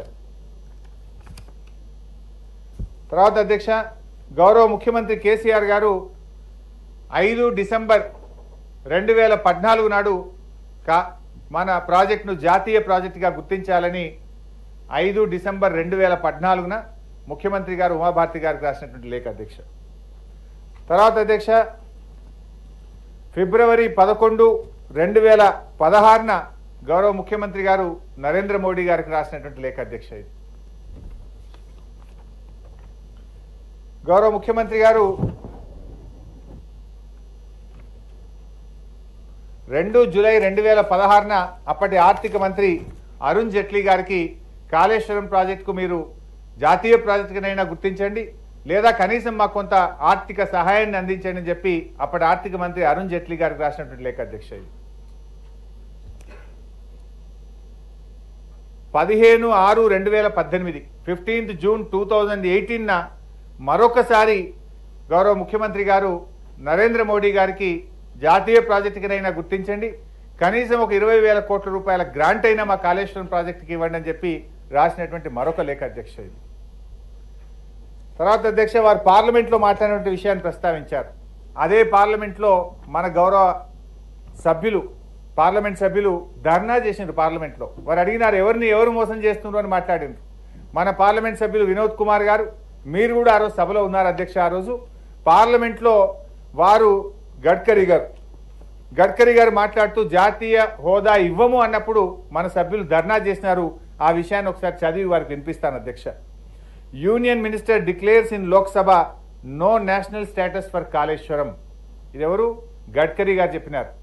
తర్వాత అధ్యక్ష గౌరవ ముఖ్యమంత్రి కేసీఆర్ గారు ఐదు డిసెంబర్ రెండు వేల పద్నాలుగు నాడు కా మన ప్రాజెక్టును జాతీయ ప్రాజెక్టుగా గుర్తించాలని ఐదు డిసెంబర్ రెండు వేల పద్నాలుగున ముఖ్యమంత్రి గారు ఉమాభారతి గారికి రాసినటువంటి లేఖ అధ్యక్ష తర్వాత అధ్యక్ష ఫిబ్రవరి పదకొండు రెండు వేల పదహారున గౌరవ ముఖ్యమంత్రి గారు నరేంద్ర మోడీ గారికి రాసినటువంటి లేఖ అధ్యక్ష ఇది గౌరవ ముఖ్యమంత్రి గారు రెండు జూలై రెండు వేల పదహారున అప్పటి ఆర్థిక మంత్రి అరుణ్ జైట్లీ గారికి కాళేశ్వరం ప్రాజెక్టుకు మీరు జాతీయ ప్రాజెక్టునైనా గుర్తించండి లేదా కనీసం మాకు కొంత ఆర్థిక సహాయాన్ని అందించండి అని చెప్పి అప్పటి ఆర్థిక మంత్రి అరుణ్ జైట్లీ గారికి రాసినటువంటి లేఖ అధ్యక్ష ఇది పదిహేను ఆరు రెండు వేల పద్దెనిమిది ఫిఫ్టీన్త్ జూన్ టూ థౌజండ్ ఎయిటీన్న మరొకసారి గౌరవ ముఖ్యమంత్రి గారు నరేంద్ర మోడీ గారికి జాతీయ ప్రాజెక్టుకినైనా గుర్తించండి కనీసం ఒక ఇరవై వేల కోట్ల రూపాయల గ్రాంట్ అయినా మా కాళేశ్వరం ప్రాజెక్టుకి ఇవ్వండి అని చెప్పి రాసినటువంటి మరొక లేఖ అధ్యక్ష ఇది తర్వాత అధ్యక్ష వారు పార్లమెంట్లో మాట్లాడినటువంటి విషయాన్ని ప్రస్తావించారు అదే పార్లమెంట్లో మన గౌరవ సభ్యులు పార్లమెంట్ సభ్యులు ధర్నా చేసిండ్రు పార్లమెంట్లో వారు అడిగినారు ఎవరిని ఎవరు మోసం చేస్తున్నారు అని మాట్లాడిండ్రు మన పార్లమెంట్ సభ్యులు వినోద్ కుమార్ గారు మీరు కూడా ఆ రోజు సభలో ఉన్నారు అధ్యక్ష ఆ రోజు పార్లమెంట్లో వారు గడ్కరీ గారు గడ్కరీ గారు మాట్లాడుతూ జాతీయ హోదా ఇవ్వము అన్నప్పుడు మన సభ్యులు ధర్నా చేసినారు ఆ విషయాన్ని ఒకసారి చదివి వారికి వినిపిస్తాను అధ్యక్ష union minister declares in Lok Sabha no national status for Kaleshwaram ఇది ఎవరు గడ్కరీ గారు చెప్పినారు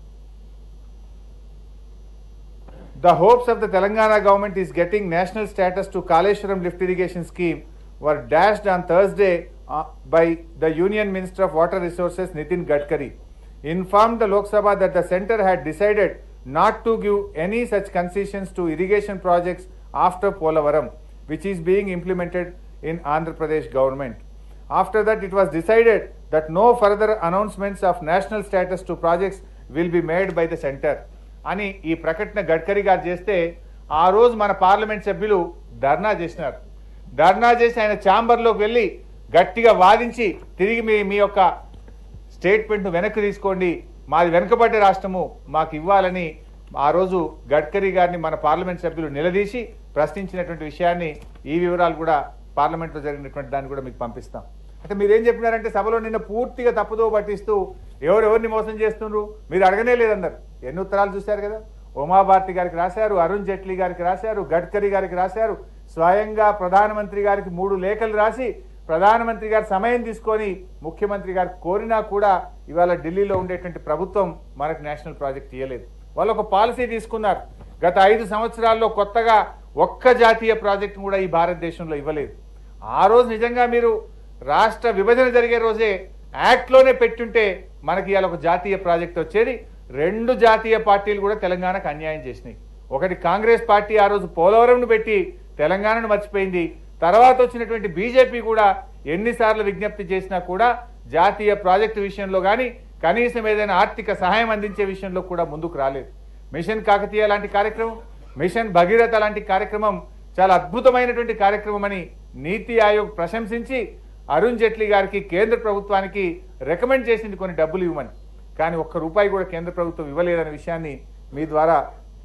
The hopes of the Telangana government is getting national status to Kaleshwaram lift irrigation scheme were dashed on Thursday uh, by the Union Minister of Water Resources Nitin Gadkari. Informed the Lok Sabha that the centre had decided not to give any such concessions to irrigation projects after Polavaram, which is being implemented in Andhra Pradesh government. After that, it was decided that no further announcements of national status to projects will be made by the center. అని ఈ ప్రకటన గడ్కరీ గారు చేస్తే ఆ రోజు మన parliament సభ్యులు ధర్నా చేసినారు ధర్నా చేసి ఆయన ఛాంబర్లోకి వెళ్ళి గట్టిగా వాదించి తిరిగి మీ మీ యొక్క స్టేట్మెంట్ను వెనక్కి తీసుకోండి మాది వెనుకబడ్డ రాష్ట్రము మాకు ఇవ్వాలని ఆ రోజు గడ్కరీ గారిని మన పార్లమెంట్ సభ్యులు నిలదీసి ప్రశ్నించినటువంటి విషయాన్ని ఈ వివరాలు కూడా పార్లమెంట్లో జరిగినటువంటి దాన్ని కూడా మీకు పంపిస్తాం అంటే మీరేం చెప్పినారంటే సభలో నిన్న పూర్తిగా తప్పుదో పట్టిస్తూ ఎవరెవరిని మోసం చేస్తున్నారు మీరు అడగనే లేదన్నారు ఎన్ని ఉత్తరాలు చూశారు కదా ఉమాభారతి గారికి రాశారు అరుణ్ జైట్లీ గారికి రాశారు గడ్కరీ గారికి రాశారు స్వయంగా ప్రధానమంత్రి గారికి మూడు లేఖలు రాసి ప్రధానమంత్రి గారు సమయం తీసుకొని ముఖ్యమంత్రి గారు కోరినా కూడా ఇవాళ ఢిల్లీలో ఉండేటువంటి ప్రభుత్వం మనకు నేషనల్ ప్రాజెక్ట్ ఇవ్వలేదు వాళ్ళు ఒక పాలసీ తీసుకున్నారు గత ఐదు సంవత్సరాల్లో కొత్తగా ఒక్క జాతీయ ప్రాజెక్టు కూడా ఈ భారతదేశంలో ఇవ్వలేదు ఆ రోజు నిజంగా మీరు రాష్ట్ర విభజన జరిగే రోజే యాక్ట్లోనే పెట్టుంటే మనకి ఇవాళ ఒక జాతీయ ప్రాజెక్ట్ వచ్చేది రెండు జాతీయ పార్టీలు కూడా తెలంగాణకు అన్యాయం చేసినాయి ఒకటి కాంగ్రెస్ పార్టీ ఆ రోజు పోలవరంను పెట్టి తెలంగాణను మర్చిపోయింది తర్వాత వచ్చినటువంటి బీజేపీ కూడా ఎన్నిసార్లు విజ్ఞప్తి చేసినా కూడా జాతీయ ప్రాజెక్టు విషయంలో కానీ కనీసం ఏదైనా ఆర్థిక సహాయం అందించే విషయంలో కూడా ముందుకు రాలేదు మిషన్ కాకతీయ లాంటి కార్యక్రమం మిషన్ భగీరథ లాంటి కార్యక్రమం చాలా అద్భుతమైనటువంటి కార్యక్రమం అని నీతి ఆయోగ్ ప్రశంసించి అరుణ్ జైట్లీ గారికి కేంద్ర ప్రభుత్వానికి రికమెండ్ చేసింది కొన్ని డబ్బులు ఇవ్వమని కానీ ఒక్క రూపాయి కూడా కేంద్ర ప్రభుత్వం ఇవ్వలేదనే విషయాన్ని మీ ద్వారా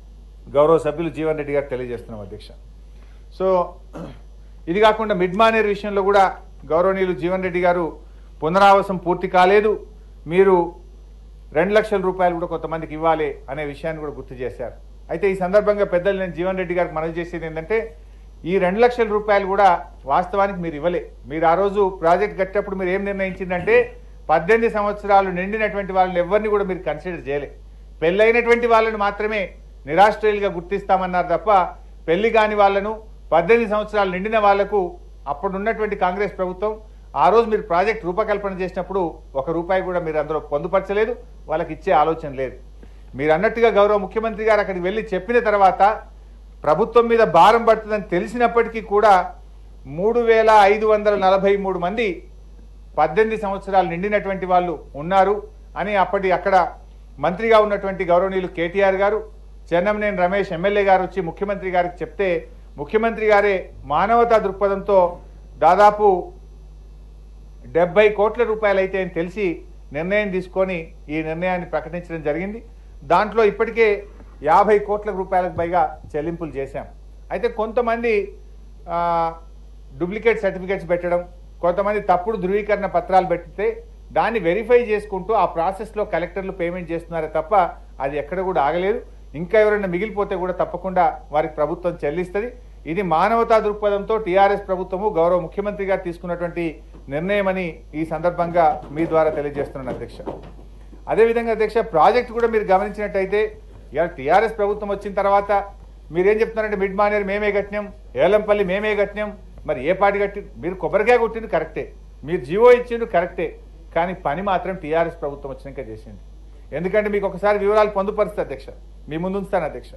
గౌరవ సభ్యులు జీవన్ రెడ్డి గారు తెలియజేస్తున్నాం అధ్యక్ష సో ఇది కాకుండా మిడ్ మానేర్ విషయంలో కూడా గౌరవనీయులు జీవన్ రెడ్డి గారు పునరావాసం పూర్తి కాలేదు మీరు రెండు లక్షల రూపాయలు కూడా కొంతమందికి ఇవ్వాలి అనే విషయాన్ని కూడా గుర్తు చేశారు అయితే ఈ సందర్భంగా పెద్దలు నేను జీవన్ రెడ్డి గారికి మనవి చేసేది ఏంటంటే ఈ రెండు లక్షల రూపాయలు కూడా వాస్తవానికి మీరు ఇవ్వలే మీరు ఆ రోజు ప్రాజెక్ట్ కట్టేటప్పుడు మీరు ఏం నిర్ణయించిందంటే పద్దెనిమిది సంవత్సరాలు నిండినటువంటి వాళ్ళని ఎవరిని కూడా మీరు కన్సిడర్ చేయలే పెళ్ళైనటువంటి వాళ్ళని మాత్రమే నిరాశ్రయులుగా గుర్తిస్తామన్నారు తప్ప పెళ్లి కాని వాళ్ళను పద్దెనిమిది సంవత్సరాలు నిండిన వాళ్లకు అప్పుడు ఉన్నటువంటి కాంగ్రెస్ ప్రభుత్వం ఆ రోజు మీరు ప్రాజెక్ట్ రూపకల్పన చేసినప్పుడు ఒక రూపాయి కూడా మీరు అందులో పొందుపరచలేదు వాళ్ళకి ఇచ్చే ఆలోచన లేదు మీరు అన్నట్టుగా గౌరవ ముఖ్యమంత్రి గారు అక్కడికి వెళ్ళి చెప్పిన తర్వాత ప్రభుత్వం మీద భారం పడుతుందని తెలిసినప్పటికీ కూడా మూడు వేల ఐదు వందల నలభై మూడు మంది పద్దెనిమిది సంవత్సరాలు నిండినటువంటి వాళ్ళు ఉన్నారు అని అప్పటి అక్కడ మంత్రిగా ఉన్నటువంటి గౌరవనీయులు కేటీఆర్ గారు చెన్నంనేని రమేష్ ఎమ్మెల్యే గారు వచ్చి ముఖ్యమంత్రి గారికి చెప్తే ముఖ్యమంత్రి గారే మానవతా దృక్పథంతో దాదాపు డెబ్బై కోట్ల రూపాయలు అయితే అని తెలిసి నిర్ణయం తీసుకొని ఈ నిర్ణయాన్ని ప్రకటించడం జరిగింది దాంట్లో ఇప్పటికే యాభై కోట్ల రూపాయలకు పైగా చెల్లింపులు చేశాం అయితే కొంతమంది ఆ, డూప్లికేట్ సర్టిఫికేట్స్ పెట్టడం కొంతమంది తప్పుడు ధృవీకరణ పత్రాలు పెట్టితే దాన్ని వెరిఫై చేసుకుంటూ ఆ ప్రాసెస్లో కలెక్టర్లు పేమెంట్ చేస్తున్నారే తప్ప అది ఎక్కడ కూడా ఆగలేదు ఇంకా ఎవరైనా మిగిలిపోతే కూడా తప్పకుండా వారికి ప్రభుత్వం చెల్లిస్తుంది ఇది మానవతా దృక్పథంతో టీఆర్ఎస్ ప్రభుత్వము గౌరవ ముఖ్యమంత్రి గారు తీసుకున్నటువంటి నిర్ణయమని ఈ సందర్భంగా మీ ద్వారా తెలియజేస్తున్నాను అధ్యక్ష అదేవిధంగా అధ్యక్ష ప్రాజెక్ట్ కూడా మీరు గమనించినట్టయితే ఇవాళ టీఆర్ఎస్ ప్రభుత్వం వచ్చిన తర్వాత మీరేం చెప్తున్నారంటే మిడ్ మానేర్ మేమే కట్టినాం ఏలంపల్లి మేమే కట్టినాం మరి ఏ పార్టీ కట్టి మీరు కొబ్బరికాయ కొట్టింది కరెక్టే మీరు జీవో ఇచ్చిండు కరెక్టే కానీ పని మాత్రం టీఆర్ఎస్ ప్రభుత్వం వచ్చినాక చేసింది ఎందుకంటే మీకు ఒకసారి వివరాలు పొందుపరుస్తుంది అధ్యక్ష మీ ముందు ఉంచుతాను అధ్యక్ష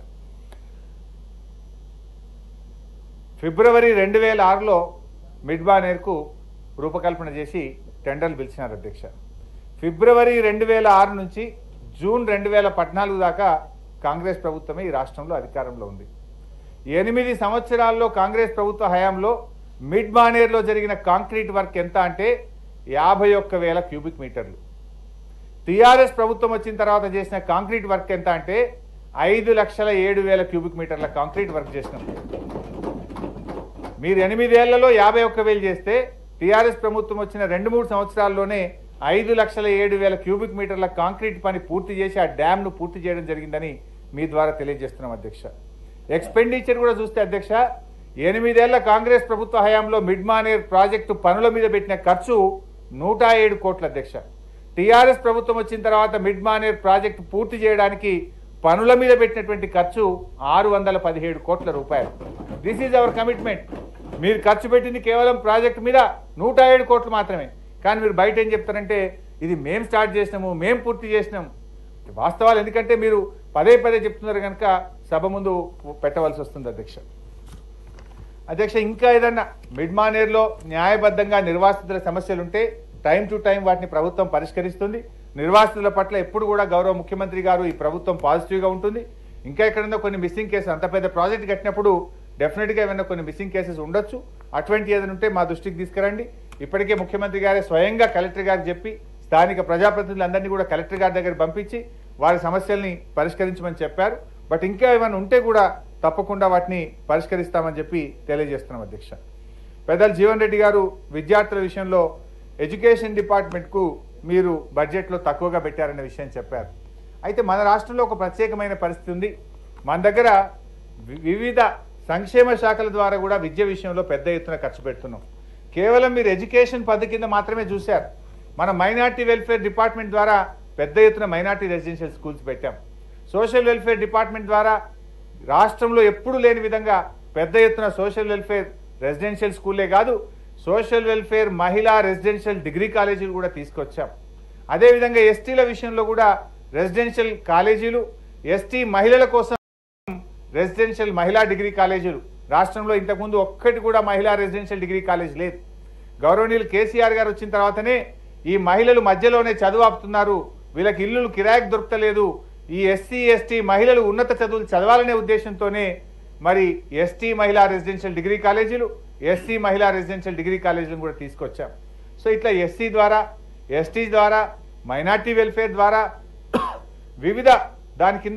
ఫిబ్రవరి రెండు వేల ఆరులో మిడ్ బానేర్కు రూపకల్పన చేసి టెండర్లు పిలిచినారు అధ్యక్ష ఫిబ్రవరి రెండు వేల ఆరు నుంచి జూన్ రెండు వేల పద్నాలుగు దాకా కాంగ్రెస్ ప్రభుత్వమే ఈ రాష్ట్రంలో అధికారంలో ఉంది ఎనిమిది సంవత్సరాల్లో కాంగ్రెస్ ప్రభుత్వ హయాంలో మిడ్ మానేర్లో జరిగిన కాంక్రీట్ వర్క్ ఎంత అంటే యాభై ఒక్క వేల క్యూబిక్ మీటర్లు టీఆర్ఎస్ ప్రభుత్వం వచ్చిన తర్వాత చేసిన కాంక్రీట్ వర్క్ ఎంత అంటే ఐదు లక్షల ఏడు వేల క్యూబిక్ మీటర్ల కాంక్రీట్ వర్క్ చేసినాం మీరు ఎనిమిదేళ్లలో యాభై ఒక్క వేలు చేస్తే టీఆర్ఎస్ ప్రభుత్వం వచ్చిన రెండు మూడు సంవత్సరాల్లోనే ఐదు లక్షల ఏడు వేల క్యూబిక్ మీటర్ల కాంక్రీట్ పని పూర్తి చేసి ఆ డ్యామ్ను పూర్తి చేయడం జరిగిందని మీ ద్వారా తెలియజేస్తున్నాం అధ్యక్ష ఎక్స్పెండిచర్ కూడా చూస్తే అధ్యక్ష ఎనిమిదేళ్ల కాంగ్రెస్ ప్రభుత్వ హయాంలో మిడ్ మానేర్ ప్రాజెక్టు పనుల మీద పెట్టిన ఖర్చు నూట ఏడు కోట్ల అధ్యక్ష టీఆర్ఎస్ ప్రభుత్వం వచ్చిన తర్వాత మిడ్ మానేర్ ప్రాజెక్టు పూర్తి చేయడానికి పనుల మీద పెట్టినటువంటి ఖర్చు ఆరు వందల పదిహేడు కోట్ల రూపాయలు దిస్ ఈజ్ అవర్ కమిట్మెంట్ మీరు ఖర్చు పెట్టింది కేవలం ప్రాజెక్ట్ మీద నూట ఏడు కోట్లు మాత్రమే కానీ మీరు బయట ఏం చెప్తారంటే ఇది మేం స్టార్ట్ చేసినాము మేం పూర్తి చేసినాం వాస్తవాలు ఎందుకంటే మీరు పదే పదే చెప్తున్నారు కనుక సభ ముందు పెట్టవలసి వస్తుంది అధ్యక్ష అధ్యక్ష ఇంకా ఏదన్నా మిడ్ మానేర్లో న్యాయబద్ధంగా నిర్వాసితుల సమస్యలు ఉంటే టైం టు టైం వాటిని ప్రభుత్వం పరిష్కరిస్తుంది నిర్వాసితుల పట్ల ఎప్పుడు కూడా గౌరవ ముఖ్యమంత్రి గారు ఈ ప్రభుత్వం పాజిటివ్గా ఉంటుంది ఇంకా ఎక్కడన్నా కొన్ని మిస్సింగ్ కేసెస్ అంత పెద్ద ప్రాజెక్ట్ కట్టినప్పుడు డెఫినెట్గా ఏమైనా కొన్ని మిస్సింగ్ కేసెస్ ఉండొచ్చు అటువంటి ఏదైనా ఉంటే మా దృష్టికి తీసుకురండి ఇప్పటికే ముఖ్యమంత్రి గారే స్వయంగా కలెక్టర్ గారికి చెప్పి స్థానిక ప్రజాప్రతినిధులందరినీ కూడా కలెక్టర్ గారి దగ్గర పంపించి వారి సమస్యల్ని పరిష్కరించమని చెప్పారు బట్ ఇంకా ఏమైనా ఉంటే కూడా తప్పకుండా వాటిని పరిష్కరిస్తామని చెప్పి తెలియజేస్తున్నాం అధ్యక్ష పెద్దలు జీవన్ రెడ్డి గారు విద్యార్థుల విషయంలో ఎడ్యుకేషన్ డిపార్ట్మెంట్కు మీరు బడ్జెట్లో తక్కువగా పెట్టారనే విషయం చెప్పారు అయితే మన రాష్ట్రంలో ఒక ప్రత్యేకమైన పరిస్థితి ఉంది మన దగ్గర వి- వివిధ సంక్షేమ శాఖల ద్వారా కూడా విద్య విషయంలో పెద్ద ఎత్తున ఖర్చు పెడుతున్నాం కేవలం మీరు ఎడ్యుకేషన్ పద్ధతి కింద మాత్రమే చూశారు మన మైనార్టీ వెల్ఫేర్ డిపార్ట్మెంట్ ద్వారా పెద్ద ఎత్తున మైనార్టీ రెసిడెన్షియల్ స్కూల్స్ పెట్టాం సోషల్ వెల్ఫేర్ డిపార్ట్మెంట్ ద్వారా రాష్ట్రంలో ఎప్పుడూ లేని విధంగా పెద్ద ఎత్తున సోషల్ వెల్ఫేర్ రెసిడెన్షియల్ స్కూల్లే కాదు సోషల్ వెల్ఫేర్ మహిళా రెసిడెన్షియల్ డిగ్రీ కాలేజీలు కూడా తీసుకొచ్చాం అదేవిధంగా ఎస్టీల విషయంలో కూడా రెసిడెన్షియల్ కాలేజీలు ఎస్టీ మహిళల కోసం రెసిడెన్షియల్ మహిళా డిగ్రీ కాలేజీలు రాష్ట్రంలో ఇంతకుముందు ఒక్కటి కూడా మహిళా రెసిడెన్షియల్ డిగ్రీ కాలేజ్ లేదు గౌరవనీయులు కేసీఆర్ గారు వచ్చిన తర్వాతనే ఈ మహిళలు మధ్యలోనే చదువు ఆపుతున్నారు వీళ్ళకి ఇల్లులు కిరాయికి దొరకలేదు ఈ ఎస్సీ ఎస్టీ మహిళలు ఉన్నత చదువులు చదవాలనే ఉద్దేశంతోనే మరి ఎస్టీ మహిళా రెసిడెన్షియల్ డిగ్రీ కాలేజీలు ఎస్సీ మహిళా రెసిడెన్షియల్ డిగ్రీ కాలేజీలను కూడా తీసుకొచ్చాం సో ఇట్లా ఎస్సీ ద్వారా ఎస్టీ ద్వారా మైనార్టీ వెల్ఫేర్ ద్వారా వివిధ దాని కింద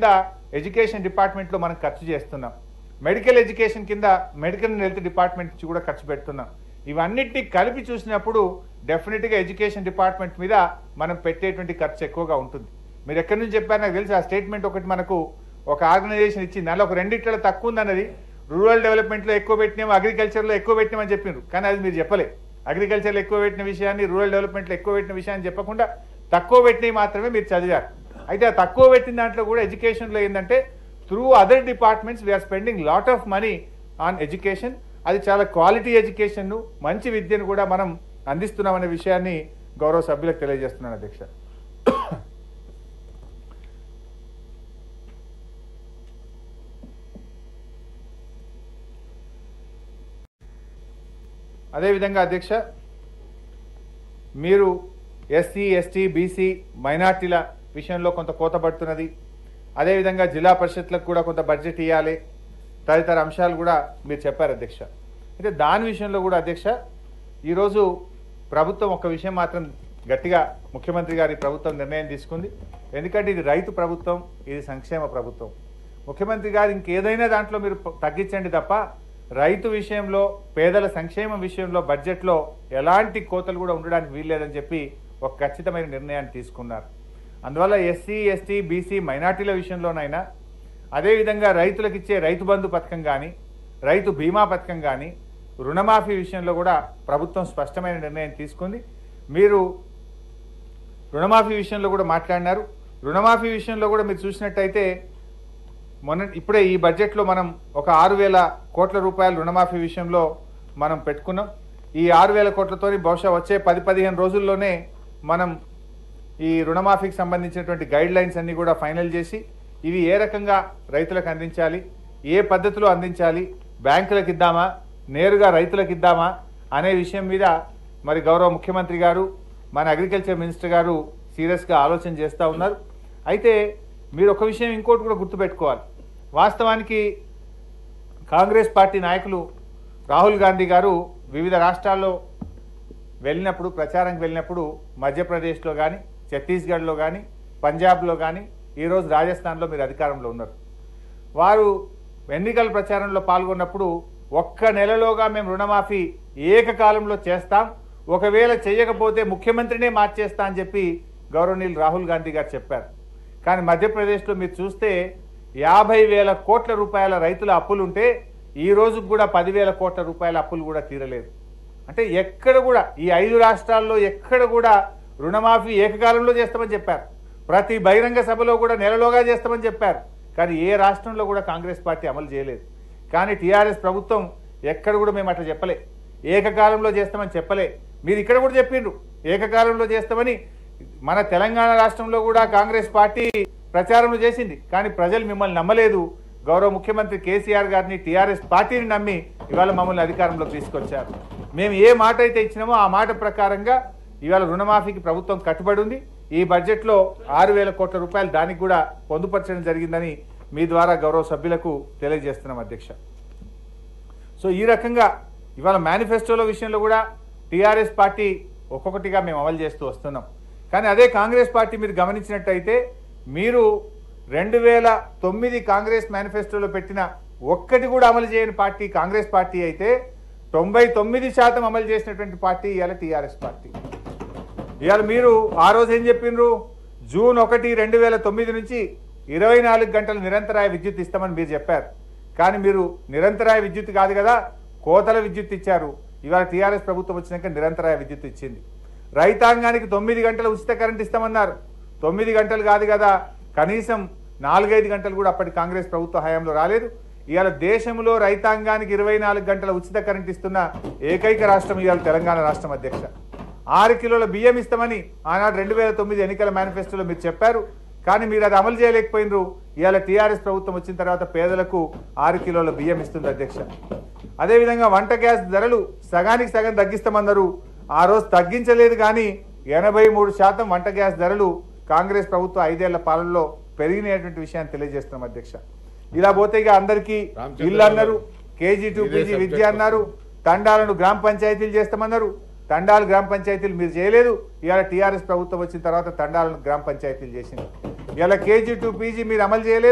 ఎడ్యుకేషన్ డిపార్ట్మెంట్లో మనం ఖర్చు చేస్తున్నాం మెడికల్ ఎడ్యుకేషన్ కింద మెడికల్ అండ్ హెల్త్ డిపార్ట్మెంట్ నుంచి కూడా ఖర్చు పెడుతున్నాం ఇవన్నిటిని కలిపి చూసినప్పుడు డెఫినెట్గా ఎడ్యుకేషన్ డిపార్ట్మెంట్ మీద మనం పెట్టేటువంటి ఖర్చు ఎక్కువగా ఉంటుంది మీరు ఎక్కడి నుంచి చెప్పారు నాకు తెలుసు ఆ స్టేట్మెంట్ ఒకటి మనకు ఒక ఆర్గనైజేషన్ ఇచ్చింది దానిలో ఒక రెండిట్ల తక్కువ ఉందన్నది రూరల్ డెవలప్మెంట్లో ఎక్కువ పెట్టినాము అగ్రికల్చర్లో ఎక్కువ పెట్టినామని చెప్పిండ్రు కానీ అది మీరు చెప్పలే అగ్రికల్చర్లో ఎక్కువ పెట్టిన విషయాన్ని రూరల్ డెవలప్మెంట్లో ఎక్కువ పెట్టిన విషయాన్ని చెప్పకుండా తక్కువ పెట్టినవి మాత్రమే మీరు చదివారు అయితే ఆ తక్కువ పెట్టిన దాంట్లో కూడా ఎడ్యుకేషన్లో ఏంటంటే through other departments we're spending lot of money on education అది చాలా క్వాలిటీ ఎడ్యుకేషన్ మంచి విద్యను కూడా మనం అందిస్తున్నామనే విషయాన్ని గౌరవ సభ్యులకు తెలియజేస్తున్నాను అధ్యక్ష అదేవిధంగా అధ్యక్ష మీరు ఎస్సీ ఎస్టీ బీసీ మైనార్టీల విషయంలో కొంత కోత పడుతున్నది అదేవిధంగా జిల్లా పరిషత్లకు కూడా కొంత బడ్జెట్ ఇవ్వాలి తదితర అంశాలు కూడా మీరు చెప్పారు అధ్యక్ష అయితే దాని విషయంలో కూడా అధ్యక్ష ఈరోజు ప్రభుత్వం ఒక విషయం మాత్రం గట్టిగా ముఖ్యమంత్రి గారి ప్రభుత్వం నిర్ణయం తీసుకుంది ఎందుకంటే ఇది రైతు ప్రభుత్వం ఇది సంక్షేమ ప్రభుత్వం ముఖ్యమంత్రి గారు ఇంకేదైనా దాంట్లో మీరు ప- తగ్గించండి తప్ప రైతు విషయంలో పేదల సంక్షేమం విషయంలో బడ్జెట్లో ఎలాంటి కోతలు కూడా ఉండడానికి వీల్లేదని చెప్పి ఒక ఖచ్చితమైన నిర్ణయాన్ని తీసుకున్నారు అందువల్ల ఎస్సీ ఎస్టీ బీసీ మైనార్టీల విషయంలోనైనా అదేవిధంగా రైతులకు ఇచ్చే రైతు బంధు పథకం కానీ రైతు బీమా పథకం కానీ రుణమాఫీ విషయంలో కూడా ప్రభుత్వం స్పష్టమైన నిర్ణయం తీసుకుంది మీరు రుణమాఫీ విషయంలో కూడా మాట్లాడినారు రుణమాఫీ విషయంలో కూడా మీరు చూసినట్టయితే మొన్న ఇప్పుడే ఈ బడ్జెట్లో మనం ఒక ఆరు వేల కోట్ల రూపాయల రుణమాఫీ విషయంలో మనం పెట్టుకున్నాం ఈ ఆరు వేల కోట్లతోని బహుశా వచ్చే పది పదిహేను రోజుల్లోనే మనం ఈ రుణమాఫీకి సంబంధించినటువంటి గైడ్ లైన్స్ అన్ని కూడా ఫైనల్ చేసి ఇవి ఏ రకంగా రైతులకు అందించాలి ఏ పద్ధతిలో అందించాలి బ్యాంకులకు ఇద్దామా నేరుగా రైతులకు ఇద్దామా అనే విషయం మీద మరి గౌరవ ముఖ్యమంత్రి గారు మన అగ్రికల్చర్ మినిస్టర్ గారు సీరియస్గా ఆలోచన చేస్తూ ఉన్నారు అయితే మీరు ఒక విషయం ఇంకోటి కూడా గుర్తుపెట్టుకోవాలి వాస్తవానికి కాంగ్రెస్ పార్టీ నాయకులు రాహుల్ గాంధీ గారు వివిధ రాష్ట్రాల్లో వెళ్ళినప్పుడు ప్రచారంకి వెళ్ళినప్పుడు మధ్యప్రదేశ్లో కానీ ఛత్తీస్గఢ్లో కానీ పంజాబ్లో కానీ ఈరోజు రాజస్థాన్లో మీరు అధికారంలో ఉన్నారు వారు ఎన్నికల ప్రచారంలో పాల్గొన్నప్పుడు ఒక్క నెలలోగా మేము రుణమాఫీ ఏకకాలంలో చేస్తాం ఒకవేళ చేయకపోతే ముఖ్యమంత్రినే మార్చేస్తా అని చెప్పి గౌరవనీయులు రాహుల్ గాంధీ గారు చెప్పారు కానీ మధ్యప్రదేశ్లో మీరు చూస్తే యాభై వేల కోట్ల రూపాయల రైతుల అప్పులు ఉంటే ఈ రోజుకు కూడా పదివేల కోట్ల రూపాయల అప్పులు కూడా తీరలేదు అంటే ఎక్కడ కూడా ఈ ఐదు రాష్ట్రాల్లో ఎక్కడ కూడా రుణమాఫీ ఏకకాలంలో చేస్తామని చెప్పారు ప్రతి బహిరంగ సభలో కూడా నెలలోగా చేస్తామని చెప్పారు కానీ ఏ రాష్ట్రంలో కూడా కాంగ్రెస్ పార్టీ అమలు చేయలేదు కానీ టీఆర్ఎస్ ప్రభుత్వం ఎక్కడ కూడా మేము అట్లా చెప్పలే ఏకకాలంలో చేస్తామని చెప్పలే మీరు ఇక్కడ కూడా చెప్పిండ్రు ఏకకాలంలో చేస్తామని మన తెలంగాణ రాష్ట్రంలో కూడా కాంగ్రెస్ పార్టీ ప్రచారం చేసింది కానీ ప్రజలు మిమ్మల్ని నమ్మలేదు గౌరవ ముఖ్యమంత్రి కేసీఆర్ గారిని టీఆర్ఎస్ పార్టీని నమ్మి ఇవాళ మమ్మల్ని అధికారంలోకి తీసుకొచ్చారు మేము ఏ మాట అయితే ఇచ్చినామో ఆ మాట ప్రకారంగా ఇవాళ రుణమాఫీకి ప్రభుత్వం కట్టుబడి ఉంది ఈ బడ్జెట్లో ఆరు వేల కోట్ల రూపాయలు దానికి కూడా పొందుపరచడం జరిగిందని మీ ద్వారా గౌరవ సభ్యులకు తెలియజేస్తున్నాం అధ్యక్ష సో ఈ రకంగా ఇవాళ మేనిఫెస్టోల విషయంలో కూడా టీఆర్ఎస్ పార్టీ ఒక్కొక్కటిగా మేము అమలు చేస్తూ వస్తున్నాం కానీ అదే కాంగ్రెస్ పార్టీ మీరు గమనించినట్టయితే మీరు రెండు వేల తొమ్మిది కాంగ్రెస్ మేనిఫెస్టోలో పెట్టిన ఒక్కటి కూడా అమలు చేయని పార్టీ కాంగ్రెస్ పార్టీ అయితే తొంభై తొమ్మిది శాతం అమలు చేసినటువంటి పార్టీ ఇవాళ టీఆర్ఎస్ పార్టీ ఇవాళ మీరు ఆ రోజు ఏం చెప్పిండ్రు జూన్ ఒకటి రెండు వేల తొమ్మిది నుంచి ఇరవై నాలుగు గంటల నిరంతరాయ విద్యుత్ ఇస్తామని మీరు చెప్పారు కానీ మీరు నిరంతరాయ విద్యుత్ కాదు కదా కోతల విద్యుత్ ఇచ్చారు ఇవాళ టీఆర్ఎస్ ప్రభుత్వం వచ్చినాక నిరంతరాయ విద్యుత్ ఇచ్చింది రైతాంగానికి తొమ్మిది గంటల ఉచిత కరెంట్ ఇస్తామన్నారు తొమ్మిది గంటలు కాదు కదా కనీసం నాలుగైదు గంటలు కూడా అప్పటి కాంగ్రెస్ ప్రభుత్వ హయాంలో రాలేదు ఇవాళ దేశంలో రైతాంగానికి ఇరవై నాలుగు గంటల ఉచిత కరెంట్ ఇస్తున్న ఏకైక రాష్ట్రం ఇవాళ తెలంగాణ రాష్ట్రం అధ్యక్ష ఆరు కిలోల బియ్యం ఇస్తామని ఆనాడు రెండు వేల తొమ్మిది ఎన్నికల మేనిఫెస్టోలో మీరు చెప్పారు కానీ మీరు అది అమలు చేయలేకపోయినరు ఇవాళ టీఆర్ఎస్ ప్రభుత్వం వచ్చిన తర్వాత పేదలకు ఆరు కిలోల బియ్యం ఇస్తుంది అధ్యక్ష అదేవిధంగా వంట గ్యాస్ ధరలు సగానికి సగం తగ్గిస్తామన్నారు ఆ రోజు తగ్గించలేదు కానీ ఎనభై మూడు శాతం వంట గ్యాస్ ధరలు కాంగ్రెస్ ప్రభుత్వ ఐదేళ్ల పాలనలో పెరిగినటువంటి విషయాన్ని తెలియజేస్తున్నాం అధ్యక్ష ఇలా పోతే ఇక అందరికీ రామచంద్ర ఇల్లు అన్నారు కేజీ టూ ఇదే పీజీ విద్య subject అన్నారు తండాలను గ్రామ పంచాయతీలు చేస్తామన్నారు తండాలు గ్రామ పంచాయతీలు మీరు చేయలేదు ఇవాళ టీఆర్ఎస్ ప్రభుత్వం వచ్చిన తర్వాత తండాలను గ్రామ పంచాయతీలు చేసింది ఇవాళ కేజీ టూ పీజీ మీరు అమలు చేయలేదు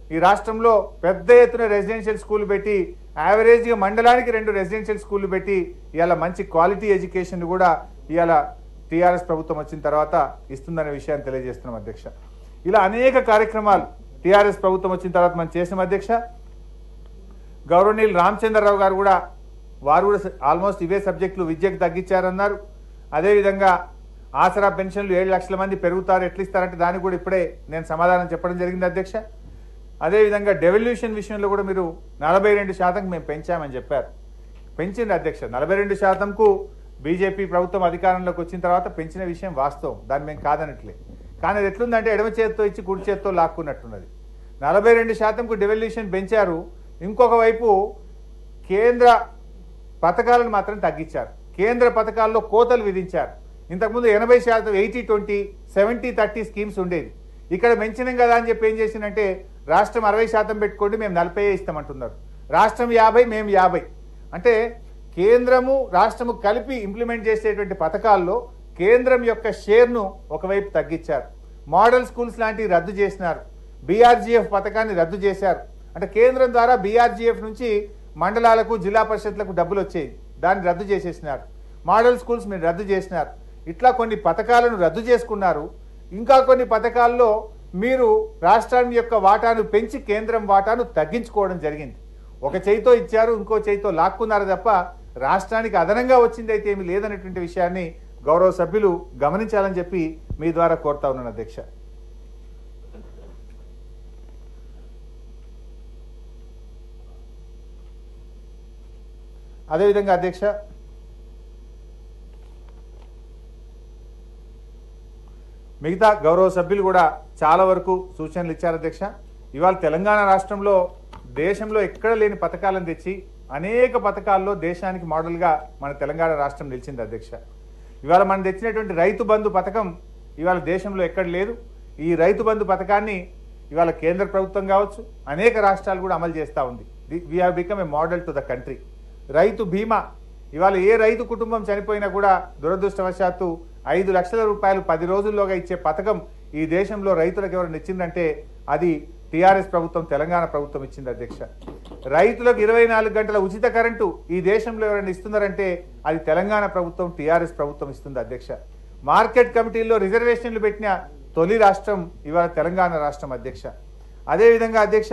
ఈ రాష్ట్రంలో పెద్ద ఎత్తున రెసిడెన్షియల్ స్కూల్ పెట్టి యావరేజ్గా మండలానికి రెండు రెసిడెన్షియల్ స్కూళ్ళు పెట్టి ఇవాళ మంచి క్వాలిటీ ఎడ్యుకేషన్ కూడా ఇవాళ టీఆర్ఎస్ ప్రభుత్వం వచ్చిన తర్వాత ఇస్తుందనే విషయాన్ని తెలియజేస్తున్నాం అధ్యక్ష ఇలా అనేక కార్యక్రమాలు టీఆర్ఎస్ ప్రభుత్వం వచ్చిన తర్వాత మనం చేసినాం అధ్యక్ష గౌరవనీయులు రామచంద్రరావు గారు కూడా వారు కూడా ఆల్మోస్ట్ ఇవే సబ్జెక్టులు విద్యకు తగ్గించారన్నారు అదేవిధంగా ఆసరా పెన్షన్లు ఏడు లక్షల మంది పెరుగుతారు ఎట్లా ఇస్తారంటే దానికి కూడా ఇప్పుడే నేను సమాధానం చెప్పడం జరిగింది అధ్యక్ష అదేవిధంగా డెవల్యూషన్ విషయంలో కూడా మీరు నలభై రెండు శాతం మేము పెంచామని చెప్పారు పెంచింది అధ్యక్ష నలభై రెండు శాతంకు బీజేపీ ప్రభుత్వం అధికారంలోకి వచ్చిన తర్వాత పెంచిన విషయం వాస్తవం దాన్ని మేము కాదనట్లే కానీ అది ఎట్లుందంటే ఎడమ చేత్తో ఇచ్చి కుడి చేత్తో లాక్కున్నట్టున్నది నలభై రెండు శాతంకు డెవల్యూషన్ పెంచారు ఇంకొక వైపు కేంద్ర పథకాలను మాత్రం తగ్గించారు కేంద్ర పథకాల్లో కోతలు విధించారు ఇంతకుముందు ఎనభై శాతం eighty twenty seventy thirty schemes ఉండేది ఇక్కడ పెంచినాం కదా అని చెప్పి ఏం చేసిందంటే రాష్ట్రం అరవై శాతం పెట్టుకోండి మేము నలభై ఇస్తామంటున్నారు రాష్ట్రం యాభై మేము యాభై అంటే కేంద్రము రాష్ట్రము కలిపి ఇంప్లిమెంట్ చేసేటువంటి పథకాల్లో కేంద్రం యొక్క షేర్ను ఒకవైపు తగ్గించారు మోడల్ స్కూల్స్ లాంటివి రద్దు చేసినారు బీఆర్జీఎఫ్ పథకాన్ని రద్దు చేశారు అంటే కేంద్రం ద్వారా బీఆర్జీఎఫ్ నుంచి మండలాలకు జిల్లా పరిషత్లకు డబ్బులు వచ్చేవి దాన్ని రద్దు చేసేసినారు మోడల్ స్కూల్స్ మీరు రద్దు చేసినారు ఇట్లా కొన్ని పథకాలను రద్దు చేసుకున్నారు ఇంకా కొన్ని పథకాల్లో మీరు రాష్ట్రాన్ని యొక్క వాటాను పెంచి కేంద్రం వాటాను తగ్గించుకోవడం జరిగింది ఒక చేయితో ఇచ్చారు ఇంకో చేయితో లాక్కున్నారు తప్ప రాష్ట్రానికి అదనంగా వచ్చింది అయితే ఏమి లేదనేటువంటి విషయాన్ని గౌరవ సభ్యులు గమనించాలని చెప్పి మీ ద్వారా కోరుతా ఉన్నాను అధ్యక్ష అదేవిధంగా అధ్యక్ష మిగతా గౌరవ సభ్యులు కూడా చాలా వరకు సూచనలు ఇచ్చారు అధ్యక్ష ఇవాళ తెలంగాణ రాష్ట్రంలో దేశంలో ఎక్కడ లేని పథకాలను తెచ్చి అనేక పథకాల్లో దేశానికి మోడల్గా మన తెలంగాణ రాష్ట్రం నిలిచింది అధ్యక్ష ఇవాళ మనం తెచ్చినటువంటి రైతు బంధు పథకం ఇవాళ దేశంలో ఎక్కడ లేదు ఈ రైతు బంధు పథకాన్ని ఇవాళ కేంద్ర ప్రభుత్వం కావచ్చు అనేక రాష్ట్రాలు కూడా అమలు చేస్తూ ఉంది we have become a model to the country Rythu Bima ఇవాళ ఏ రైతు కుటుంబం చనిపోయినా కూడా దురదృష్టవశాత్తు ఐదు లక్షల రూపాయలు పది రోజుల్లోగా ఇచ్చే పథకం ఈ దేశంలో రైతులకు ఎవరైనా ఇచ్చిందంటే అది టీఆర్ఎస్ ప్రభుత్వం తెలంగాణ ప్రభుత్వం ఇచ్చింది అధ్యక్ష రైతులకు ఇరవై నాలుగు గంటల ఉచిత కరెంటు ఈ దేశంలో ఎవరైనా ఇస్తున్నారంటే అది తెలంగాణ ప్రభుత్వం టీఆర్ఎస్ ప్రభుత్వం ఇస్తుంది అధ్యక్ష మార్కెట్ కమిటీల్లో రిజర్వేషన్లు పెట్టిన తొలి రాష్ట్రం ఇవాళ తెలంగాణ రాష్ట్రం అధ్యక్ష అదేవిధంగా అధ్యక్ష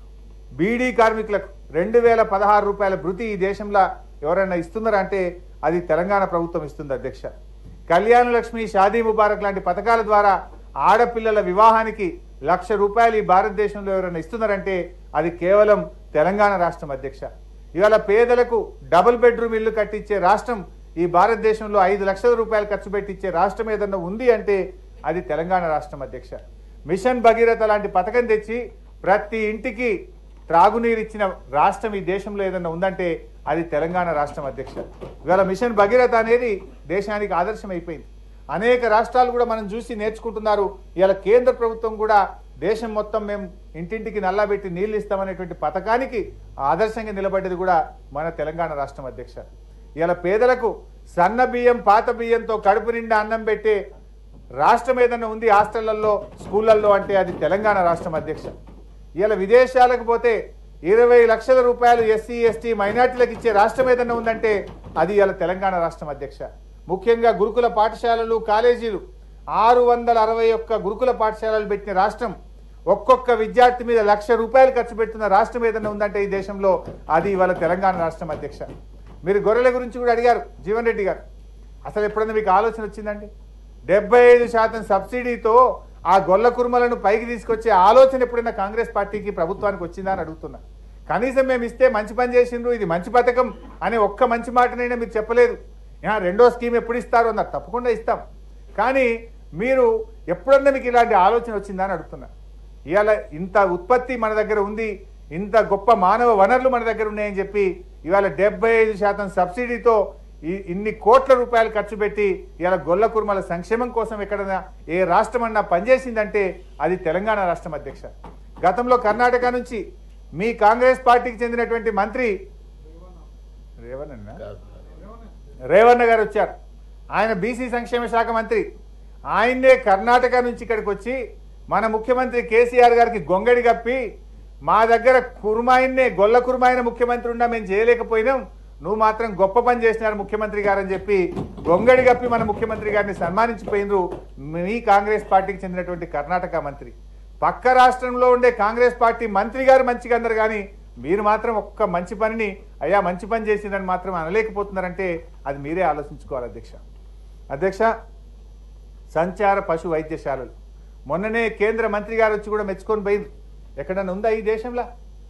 బీడీ కార్మికులకు రెండు వేల పదహారు రూపాయల భృతి ఈ దేశంలో ఎవరైనా ఇస్తున్నారా అంటే అది తెలంగాణ ప్రభుత్వం ఇస్తుంది అధ్యక్ష కళ్యాణ లక్ష్మి షాదీ ముబారక్ లాంటి పథకాల ద్వారా ఆడపిల్లల వివాహానికి లక్ష రూపాయలు ఈ భారతదేశంలో ఎవరైనా ఇస్తున్నారంటే అది కేవలం తెలంగాణ రాష్ట్రం అధ్యక్ష ఇవాళ పేదలకు డబుల్ బెడ్రూమ్ ఇల్లు కట్టించే రాష్ట్రం ఈ భారతదేశంలో ఐదు లక్షల రూపాయలు ఖర్చు పెట్టించే రాష్ట్రం ఏదన్నా ఉంది అంటే అది తెలంగాణ రాష్ట్రం అధ్యక్ష మిషన్ భగీరథ లాంటి పథకం తెచ్చి ప్రతి ఇంటికి త్రాగునీరు ఇచ్చిన రాష్ట్రం ఈ దేశంలో ఏదన్నా ఉందంటే అది తెలంగాణ రాష్ట్రం అధ్యక్ష ఇవాళ మిషన్ భగీరథ అనేది దేశానికి ఆదర్శం అయిపోయింది అనేక రాష్ట్రాలు కూడా మనం చూసి నేర్చుకుంటున్నారు ఇవాళ కేంద్ర ప్రభుత్వం కూడా దేశం మొత్తం మేము ఇంటింటికి నల్లబెట్టి నీళ్లు ఇస్తామనేటువంటి పథకానికి ఆదర్శంగా నిలబడ్డది కూడా మన తెలంగాణ రాష్ట్రం అధ్యక్ష ఇవాళ పేదలకు సన్న బియ్యం పాత బియ్యంతో కడుపు నిండా అన్నం పెట్టే రాష్ట్రం ఏదన్నా ఉంది హాస్టళ్లలో స్కూళ్ళల్లో అంటే అది తెలంగాణ రాష్ట్రం అధ్యక్ష ఇలా విదేశాలకు పోతే ఇరవై లక్షల రూపాయలు ఎస్సీ ఎస్టీ మైనార్టీలకు ఇచ్చే రాష్ట్రం ఏదన్నా ఉందంటే అది ఇలా తెలంగాణ రాష్ట్రం అధ్యక్ష ముఖ్యంగా గురుకుల పాఠశాలలు కాలేజీలు ఆరు వందల అరవై ఒక్క గురుకుల పాఠశాలలు పెట్టిన రాష్ట్రం ఒక్కొక్క విద్యార్థి మీద లక్ష రూపాయలు ఖర్చు పెడుతున్న రాష్ట్రం ఏదైనా ఉందంటే ఈ దేశంలో అది ఇవాళ తెలంగాణ రాష్ట్రం అధ్యక్ష మీరు గొర్రెల గురించి కూడా అడిగారు జీవన్ రెడ్డి గారు అసలు ఎప్పుడైనా మీకు ఆలోచన వచ్చిందండి డెబ్బై ఐదు శాతం సబ్సిడీతో ఆ గొల్ల కుర్మలను పైకి తీసుకొచ్చే ఆలోచన ఎప్పుడైనా కాంగ్రెస్ పార్టీకి ప్రభుత్వానికి వచ్చిందా అని అడుగుతున్నా కనీసం మేము ఇస్తే మంచి పని చేసిండ్రు ఇది మంచి పథకం అనే ఒక్క మంచి మాటనైనా మీరు చెప్పలేదు "యా, రెండో స్కీమ్ ఎప్పుడు ఇస్తారు అన్నారు తప్పకుండా ఇస్తాం కానీ మీరు ఎప్పుడన్నా మీకు ఇలాంటి ఆలోచన వచ్చిందా అని అడుగుతున్నా ఇవాళ ఇంత ఉత్పత్తి మన దగ్గర ఉంది ఇంత గొప్ప మానవ వనరులు మన దగ్గర ఉన్నాయని చెప్పి ఇవాళ డెబ్బై ఐదు శాతం సబ్సిడీతో ఈ ఇన్ని కోట్ల రూపాయలు ఖర్చు పెట్టి ఇవాళ గొల్ల కుర్మల సంక్షేమం కోసం ఎక్కడైనా ఏ రాష్ట్రం అన్నా పనిచేసిందంటే అది తెలంగాణ రాష్ట్రం అధ్యక్ష గతంలో కర్ణాటక నుంచి మీ కాంగ్రెస్ పార్టీకి చెందినటువంటి మంత్రి రేవణన్న కాదు రేవణ్ణ గారు వచ్చారు ఆయన బీసీ సంక్షేమ శాఖ మంత్రి ఆయన్నే కర్ణాటక నుంచి ఇక్కడికి వచ్చి మన ముఖ్యమంత్రి కేసీఆర్ గారికి గొంగడి కప్పి మా దగ్గర కుర్మాయిన్నే గొల్ల కుర్మాయిన ముఖ్యమంత్రి ఉన్నా మేము చేయలేకపోయినాం నువ్వు మాత్రం గొప్ప పని చేసినారు ముఖ్యమంత్రి గారు అని చెప్పి గొంగడి గప్పి మన ముఖ్యమంత్రి గారిని సన్మానించిపోయినరు మీ కాంగ్రెస్ పార్టీకి చెందినటువంటి కర్ణాటక మంత్రి పక్క రాష్ట్రంలో ఉండే కాంగ్రెస్ పార్టీ మంత్రి గారు మంచిగా అందరు కానీ మీరు మాత్రం ఒక్క మంచి పనిని అయ్యా మంచి పని చేసిందని మాత్రం అనలేకపోతున్నారంటే అది మీరే ఆలోచించుకోవాలి అధ్యక్ష అధ్యక్ష సంచార పశు వైద్యశాలలు మొన్ననే కేంద్ర మంత్రి గారు వచ్చి కూడా మెచ్చుకొని పోయింది ఎక్కడన్నా ఉందా ఈ దేశంలో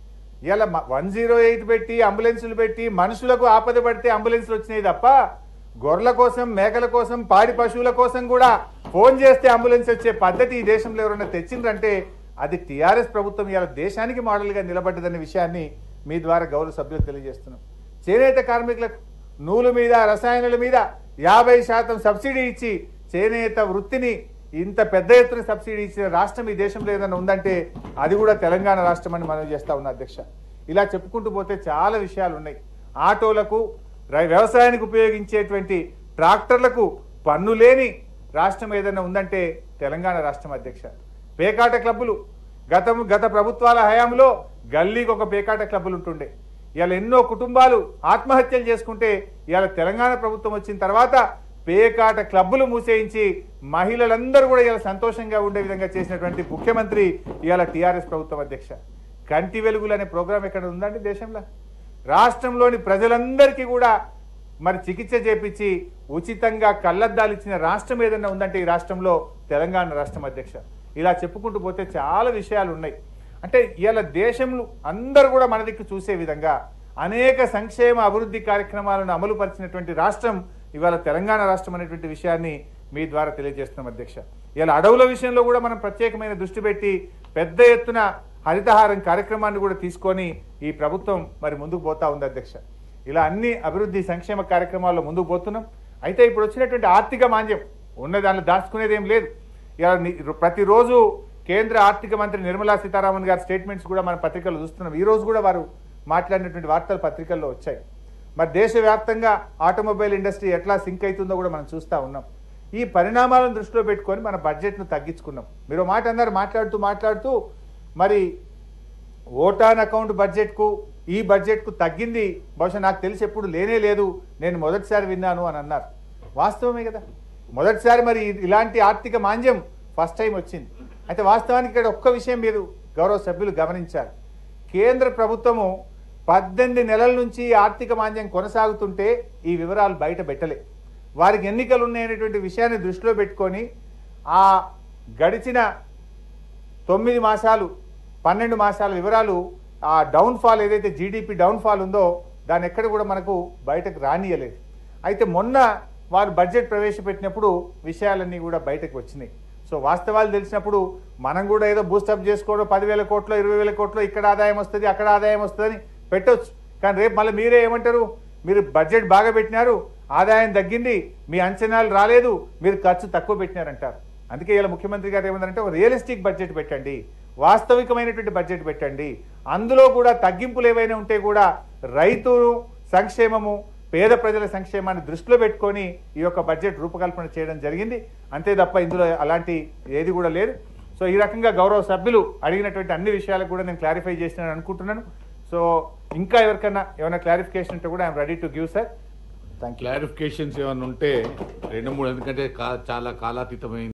ఇలా వన్ జీరో ఎయిట్ పెట్టి అంబులెన్సులు పెట్టి మనుషులకు ఆపద పడితే అంబులెన్సులు వచ్చినాయి తప్ప గొర్రెల కోసం మేకల కోసం పాడి పశువుల కోసం కూడా ఫోన్ చేస్తే అంబులెన్స్ వచ్చే పద్ధతి ఈ దేశంలో ఎవరైనా తెచ్చిండ్రంటే అది టీఆర్ఎస్ ప్రభుత్వం ఇవాళ దేశానికి మోడల్గా నిలబడ్డదనే విషయాన్ని మీ ద్వారా గౌరవ సభ్యులు తెలియజేస్తున్నాం చేనేత కార్మికులకు నూలు మీద రసాయనాల మీద యాభై శాతం సబ్సిడీ ఇచ్చి చేనేత వృత్తిని ఇంత పెద్ద ఎత్తున సబ్సిడీ ఇచ్చిన రాష్ట్రం ఈ దేశంలో ఏదైనా ఉందంటే అది కూడా తెలంగాణ రాష్ట్రం అని మనం చేస్తా ఉన్న అధ్యక్ష ఇలా చెప్పుకుంటూ పోతే చాలా విషయాలు ఉన్నాయి ఆటోలకు రై- వ్యవసాయానికి ఉపయోగించేటువంటి ట్రాక్టర్లకు పన్ను లేని రాష్ట్రం ఏదైనా ఉందంటే తెలంగాణ రాష్ట్రం అధ్యక్ష పేకాట క్లబ్బులు గతం గత ప్రభుత్వాల హయాంలో గల్లీకి ఒక పేకాట క్లబ్బులు ఉంటుండే ఇవాళ ఎన్నో కుటుంబాలు ఆత్మహత్యలు చేసుకుంటే ఇవాళ తెలంగాణ ప్రభుత్వం వచ్చిన తర్వాత పేకాట క్లబ్బులు మూసేయించి మహిళలందరూ కూడా ఇవాళ సంతోషంగా ఉండే విధంగా చేసినటువంటి ముఖ్యమంత్రి ఇవాళ టీఆర్ఎస్ ప్రభుత్వం అధ్యక్ష కంటి వెలుగులు అనే ప్రోగ్రాం ఎక్కడ ఉందండి దేశంలో రాష్ట్రంలోని ప్రజలందరికీ కూడా మరి చికిత్స చేపించి ఉచితంగా కళ్ళద్దాలు ఇచ్చిన రాష్ట్రం ఏదైనా ఉందంటే ఈ రాష్ట్రంలో తెలంగాణ రాష్ట్రం అధ్యక్ష ఇలా చెప్పుకుంటూ పోతే చాలా విషయాలు ఉన్నాయి అంటే ఇవాళ దేశంలో అందరూ కూడా మన దిక్కు చూసే విధంగా అనేక సంక్షేమ అభివృద్ధి కార్యక్రమాలను అమలు పరిచినటువంటి రాష్ట్రం ఇవాళ తెలంగాణ రాష్ట్రం అనేటువంటి విషయాన్ని మీ ద్వారా తెలియజేస్తున్నాం అధ్యక్ష ఇలా అడవుల విషయంలో కూడా మనం ప్రత్యేకమైన దృష్టి పెట్టి పెద్ద ఎత్తున హరితహారం కార్యక్రమాన్ని కూడా తీసుకొని ఈ ప్రభుత్వం మరి ముందుకు పోతా ఉంది అధ్యక్ష ఇలా అన్ని అభివృద్ధి సంక్షేమ కార్యక్రమాల్లో ముందుకు పోతున్నాం అయితే ఇప్పుడు వచ్చినటువంటి ఆర్థిక మాంద్యం ఉన్న దానిలో దాచుకునేది ఏం లేదు ఇలా ని- ప్రతిరోజు కేంద్ర ఆర్థిక మంత్రి నిర్మలా సీతారామన్ గారి స్టేట్మెంట్స్ కూడా మన పత్రికల్లో చూస్తున్నాం ఈ రోజు కూడా వారు మాట్లాడినటువంటి వార్తలు పత్రికల్లో వచ్చాయి మరి దేశవ్యాప్తంగా ఆటోమొబైల్ ఇండస్ట్రీ ఎట్లా సింక్ అవుతుందో కూడా మనం చూస్తూ ఉన్నాం ఈ పరిణామాలను దృష్టిలో పెట్టుకొని మన బడ్జెట్ను తగ్గించుకున్నాం మీరు ఓ మాట అందరు మాట్లాడుతూ మాట్లాడుతూ మరి ఓటాన్ అకౌంట్ బడ్జెట్కు ఈ బడ్జెట్కు తగ్గింది బహుశా నాకు తెలిసి ఎప్పుడు లేనే లేదు నేను మొదటిసారి విన్నాను అని అన్నారు వాస్తవమే కదా మొదటిసారి మరి ఇలాంటి ఆర్థిక మాంద్యం ఫస్ట్ టైం వచ్చింది అయితే వాస్తవానికి ఇక్కడ ఒక్క విషయం మీరు గౌరవ సభ్యులు గమనించాలి కేంద్ర ప్రభుత్వము పద్దెనిమిది నెలల నుంచి ఈ ఆర్థిక మాంద్యం కొనసాగుతుంటే ఈ వివరాలు బయట పెట్టలే వారికి ఎన్నికలు ఉన్నాయనేటువంటి విషయాన్ని దృష్టిలో పెట్టుకొని ఆ గడిచిన తొమ్మిది మాసాలు పన్నెండు మాసాల వివరాలు ఆ డౌన్ఫాల్ ఏదైతే జీడిపి డౌన్ఫాల్ ఉందో దాన్ని ఎక్కడ కూడా మనకు బయటకు రానియలేదు అయితే మొన్న వారు బడ్జెట్ ప్రవేశపెట్టినప్పుడు విషయాలన్నీ కూడా బయటకు వచ్చినాయి సో వాస్తవాలు తెలిసినప్పుడు మనం కూడా ఏదో బూస్టప్ చేసుకోవడం పదివేల కోట్లు ఇరవై వేల కోట్లు ఇక్కడ ఆదాయం వస్తుంది అక్కడ ఆదాయం వస్తుందని పెట్టొచ్చు కానీ రేపు మళ్ళీ మీరే ఏమంటారు మీరు బడ్జెట్ బాగా పెట్టినారు ఆదాయం తగ్గింది మీ అంచనాలు రాలేదు మీరు ఖర్చు తక్కువ పెట్టినారంటారు అందుకే ఇలా ముఖ్యమంత్రి గారు ఏమన్నారంటే ఒక రియలిస్టిక్ బడ్జెట్ పెట్టండి వాస్తవికమైనటువంటి బడ్జెట్ పెట్టండి అందులో కూడా తగ్గింపులు ఏవైనా ఉంటే కూడా రైతు సంక్షేమము పేద ప్రజల సంక్షేమాన్ని దృష్టిలో పెట్టుకొని ఈ యొక్క బడ్జెట్ రూపకల్పన చేయడం జరిగింది అంతే తప్ప ఇందులో అలాంటి ఏది కూడా లేదు సో ఈ రకంగా గౌరవ సభ్యులు అడిగినటువంటి అన్ని విషయాలకు కూడా నేను క్లారిఫై చేసినాను అనుకుంటున్నాను సో ఇంకా ఎవరికైనా ఏమైనా క్లారిఫికేషన్ ఉంటే కూడా I'm ready to give sir thank you clarifications ఏమైనా ఉంటే రెండు మూడు ఎందుకంటే కా- చాలా కాలాతీతమైంది